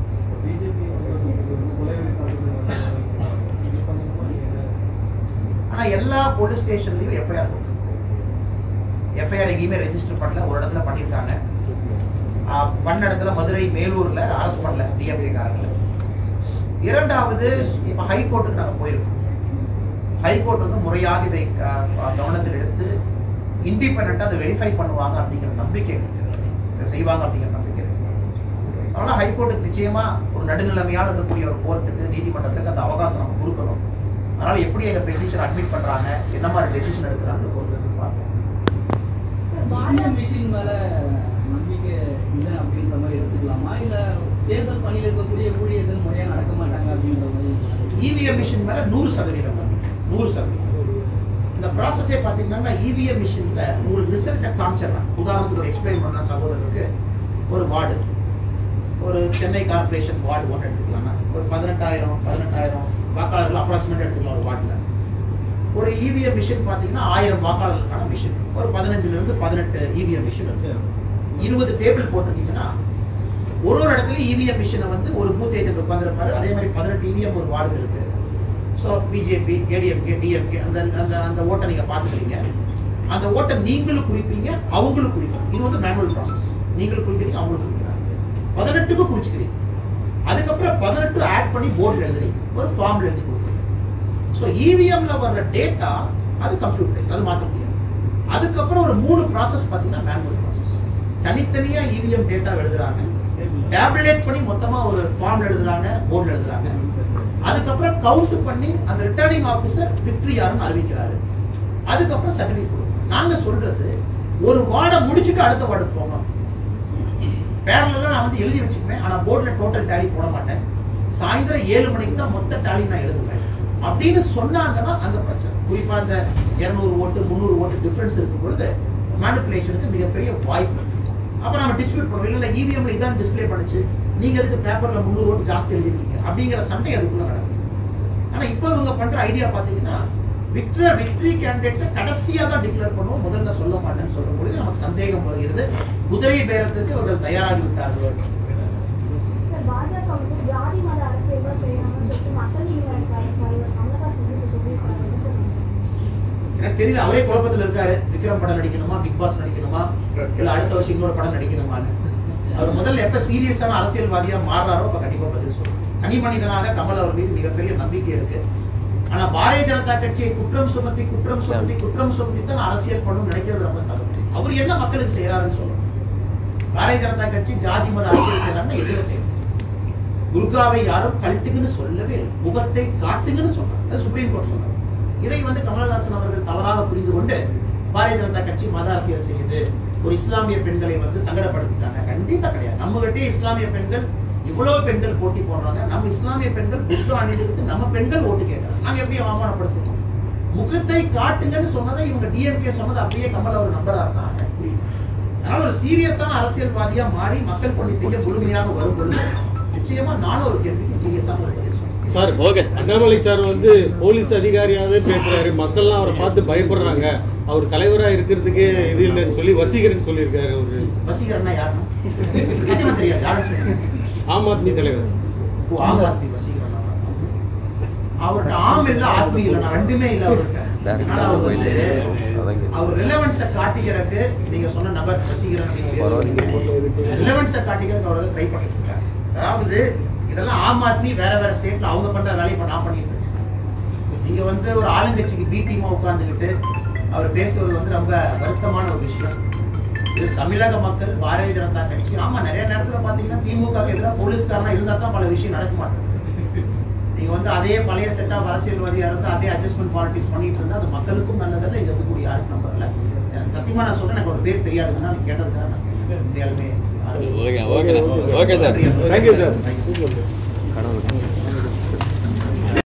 ஆனா எல்லா போலீஸ் ஸ்டேஷன்லயும் எஃப்ஐஆர் கொடுத்துருக்கோம் எஃப்ஐஆர் எங்கேயுமே ரெஜிஸ்டர் பண்ணல ஒரு இடத்துல பண்ணியிருக்காங்க ஆஹ் பண்ண இடத்துல மதுரை மேலூர்ல அரெஸ்ட் பண்ணல டிஎம்கே காரங்களை இரண்டாவது இப்ப ஹைகோர்ட்டுக்கு நாங்க போயிருக்கோம் ஹைகோர்ட் வந்து முறையாக இதை க- கவனத்தில் எடுத்து இண்டிபெண்டா அதை வெரிஃபை பண்ணுவாங்க அப்படிங்கிற நம்பிக்கை இருக்கு. இதை செய்வாங்க அப்படிங்கிற நம்பிக்கை இருக்கு அதனால ஹைகோர்ட்டுக்கு நிச்சயமா ஒரு நடுநிலைமையான இருக்கக்கூடிய ஒரு கோர்ட்டுக்கு நீதிமன்றத்துக்கு அந்த அவகாசம் நம்ம கொடுக்கணும் அதனால எப்படி எங்க பெட்டிஷன் அட்மிட் பண்றாங்க என்ன மாதிரி டெசிஷன் எடுக்கிறாங்க பொறுத்து பார்ப்போம் இவிஎம் மிஷின் மேல நம்பிக்கை இல்லை அப்படின்ற மாதிரி எடுத்துக்கலாமா இல்லை தேர்தல் பணியில் இருக்கக்கூடிய ஊழியர்கள் முறையாக நடக்க மாட்டாங்க அப்படின்ற மாதிரி இவிஎம் மிஷின் மேல நூறு சதவீதம் நம்பிக்கை. நூறு சதவீதம் இந்த ப்ராசஸே பார்த்தீங்கன்னா இவிஎம் மிஷினில் உங்களுக்கு ரிசல்ட்டை காமிச்சிடலாம் உதாரணத்துக்கு ஒரு எக்ஸ்பிளைன் பண்ண சகோதரருக்கு ஒரு வார்டு ஒரு சென்னை கார்ப்பரேஷன் வார்டு ஒன்று எடுத்துக்கலாம்னா ஒரு பதினெட்டாயிரம் பதினெட்டாயிரம் வாக்காளர்கள் அப்ராக்சிமேட் எடுத்துக்கலாம் ஒரு வார்டில் ஒரு இவிஎம் மிஷின் பார்த்தீங்கன்னா ஆயிரம் வாக்காளர்களுக்கான மிஷின் ஒரு பதினஞ்சுலேருந்து பதினெட்டு இவிஎம் மிஷின் இருக்கு இருபது டேபிள் போட்டிருக்கீங்கன்னா ஒரு ஒரு இடத்துல இவிஎம் மிஷினை வந்து ஒரு பூத் ஏஜென்ட் உட்காந்துருப்பாரு அதே மாதிரி பதினெட்டு இவிஎம் ஒரு வார்டு இருக்கு ஸோ பிஜேபி ஏடிஎம்கே டிஎம்கே அந்த அந்த அந்த ஓட்டை நீங்கள் பார்த்துக்கிறீங்க அந்த ஓட்டை நீங்களும் குறிப்பீங்க அவங்களும் குறிப்பீங்க இது வந்து மேனுவல் ப்ராசஸ் நீங்களும் குறிக்கிறீங்க அவங்களும் குறிக்கிறாங்க பதினெட்டுக்கும் குறிச்சிக்கிறீங்க அதுக்கப்புறம் பதினெட்டு ஆட் பண்ணி போர்டில் எழுதுறீங்க ஒரு ஃபார்ம்ல எழுதி கொடுக்குறீங்க ஸோ இவிஎம்ல வர்ற டேட்டா அது கம்ப்யூட்டரைஸ் அது மாற்ற முடியாது அதுக்கப்புறம் ஒரு மூணு ப்ராசஸ் பார்த்தீங்கன்னா மேனுவல் ப்ராசஸ் தனித்தனியா இவிஎம் டேட்டா எழுதுறாங்க டேப்லேட் பண்ணி மொத்தமா ஒரு ஃபார்ம் எழுதுறாங்க போர்டில் எழுதுறாங்க அதுக்கப்புறம் கவுண்ட் பண்ணி அந்த ரிட்டர்னிங் ஆஃபீஸர் விக்டரி யாருன்னு அறிவிக்கிறாரு அதுக்கப்புறம் சர்டிஃபிகேட் கொடுக்கும் நாங்க சொல்றது ஒரு வார்டை முடிச்சுட்டு அடுத்த வார்டுக்கு போங்க பேரலாம் நான் வந்து எழுதி வச்சுக்குவேன் ஆனா போர்டில் டோட்டல் டேலி போட மாட்டேன் சாயந்தரம் ஏழு மணிக்கு தான் மொத்த டேலி நான் எழுதுவேன் அப்படின்னு சொன்னாங்கன்னா அங்க பிரச்சனை குறிப்பா இந்த இருநூறு ஓட்டு முந்நூறு ஓட்டு டிஃபரன்ஸ் இருக்கும் பொழுது மேனிப்புலேஷனுக்கு மிகப்பெரிய வாய்ப்பு இருக்கு அப்ப நம்ம டிஸ்பியூட் பண்ணுவோம் இல்ல இவிஎம்ல இதான் டிஸ்ப்ளே பண்ணுச்சு நீங்க எதுக்கு பேப்பர்ல முந்நூறு ஓட்டு ஜாஸ்தி எழுதிருக்கீங்க அப்படிங்கிற சண்டை அதுக்குள்ள நடக்கும் ஆனா இப்போ இவங்க பண்ற ஐடியா பாத்தீங்கன்னா விக்டரி விக்டரி கேண்டிடேட்ஸை கடைசியா தான் டிக்ளேர் பண்ணுவோம் முதல்ல சொல்ல மாட்டேன்னு சொல்லும் பொழுது நமக்கு சந்தேகம் வருகிறது குதிரை பேரத்திற்கு இவர்கள் தயாராகி விட்டார்கள் சார் பாஜக வந்து ஜாதி மத அரசியல் தான் செய்யணும்னு சொல்லிட்டு மக்கள் நீங்க தலைவர் கமலஹாசன் வந்து சொல்லியிருக்காரு என்ன சார் எனக்கு தெரியல அவரே குழப்பத்தில் இருக்காரு விக்ரம் படம் நடிக்கணுமா பிக் பாஸ் நடிக்கணுமா இல்ல அடுத்த வருஷம் இன்னொரு படம் நடிக்கணுமான்னு அவர் முதல்ல எப்ப சீரியஸான அரசியல்வாதியா மாறுறாரோ அப்ப கண்டிப்பா பதில் சொல்லுவோம் தனி மனிதனாக கமல் அவர் மீது மிகப்பெரிய நம்பிக்கை இருக்கு ஆனா பாரதிய ஜனதா கட்சியை குற்றம் சுமத்தி குற்றம் சுமத்தி குற்றம் சுமத்தி தான் அரசியல் பண்ணணும்னு நினைக்கிறது ரொம்ப தவறு அவர் என்ன மக்களுக்கு செய்யறாருன்னு சொல்லணும் பாரதிய ஜனதா கட்சி ஜாதி மத அரசியல் செய்யறாங்கன்னா எதிர செய்யணும் குர்காவை யாரும் கழட்டுங்கன்னு சொல்லவே இல்லை முகத்தை காட்டுங்கன்னு சொன்னாங்க அது சுப்ரீம் கோர்ட் சொன்னாங்க இதை வந்து கமலஹாசன் அவர்கள் தவறாக புரிந்து கொண்டு பாரதிய ஜனதா கட்சி மத அரசியல் செய்யுது ஒரு இஸ்லாமிய பெண்களை வந்து சங்கடப்படுத்திட்டாங்க கண்டிப்பா கிடையாது நம்ம கிட்டே இஸ்லாமிய பெண்கள் இவ்வளவு பெண்கள் போட்டி போடுறாங்க நம்ம இஸ்லாமிய பெண்கள் புத்த அணிந்துக்கிட்டு நம்ம பெண்கள் ஓட்டு கேட்கறாங்க நாங்க எப்படி அவமானப்படுத்தணும் முகத்தை காட்டுங்கன்னு சொன்னதை இவங்க டிஎம்கே சொன்னது அப்படியே கமல் அவர் நம்புறாருன்னா எனக்கு புரியல அதனால ஒரு சீரியஸான அரசியல்வாதியா மாறி மக்கள் பணி செய்ய முழுமையாக வரும் பொழுது நிச்சயமா நானும் ஒரு கேள்விக்கு சீரியஸான ஒரு பதில் சொல்றேன் சார் ஓகே அண்ணாமலை சார் வந்து போலீஸ் அதிகாரியாவே பேசுறாரு மக்கள்லாம் அவரை பார்த்து பயப்படுறாங்க அவர் தலைவரா இருக்கிறதுக்கு இது இல்லைன்னு சொல்லி வசீகரன் சொல்லியிருக்காரு அவரு வசீகரன்னா யாருன்னா நிஜமா தெரியாது யாரும் சொல்லுங்க. ஆம் ஆத்மி தலைவர் ஓ ஆம் ஆத்மி வசீகரனா அவர்கிட்ட ஆம் இல்ல ஆத்மி இல்ல நான் ரெண்டுமே இல்ல அவர்கிட்ட அதனால அவர் வந்து அவர் ரிலவன்ஸை காட்டிக்கிறதுக்கு நீங்க சொன்ன நபர் வசீகரன் ரிலவன்ஸை காட்டிக்கிறதுக்கு அவர் வந்து ட்ரை பண்ணிட்டு இருக்காரு அதாவது இதெல்லாம் ஆம் ஆத்மி வேற வேற ஸ்டேட்ல அவங்க பண்ற வேலையை இப்ப நான் பண்ணிட்டு இருக்கேன் நீங்க வந்து ஒரு ஆளுங்கட்சிக்கு பி டீமா உட்கார்ந்துக்கிட்டு அவர் பேசுவது வந்து ரொம்ப வருத்தமான ஒரு விஷயம் இது தமிழக மக்கள் பாரதிய ஜனதா கட்சி ஆமா நிறைய நேரத்துல பாத்தீங்கன்னா திமுக எதிராக போலீஸ்காரனா இருந்தா தான் பல விஷயம் நடக்க மாட்டேங்குது நீங்க வந்து அதே பழைய செட் ஆஃப் அரசியல்வாதியா இருந்து அதே அட்ஜஸ்ட்மெண்ட் பாலிடிக்ஸ் பண்ணிட்டு இருந்தா அது மக்களுக்கும் நல்லதில்லை இங்க இருக்கக்கூடிய யாருக்கும் நம்பல சத்தியமா நான் சொல்றேன் எனக்கு ஒரு பேர் தெரியாதுன்னா நீங்க கேட்டதுக்காக நான் கேட்டேன். உண்மையாலுமே ஓகே ஓகே ஓகே சார் நன்றி. Thank you sir Thank you. Super sir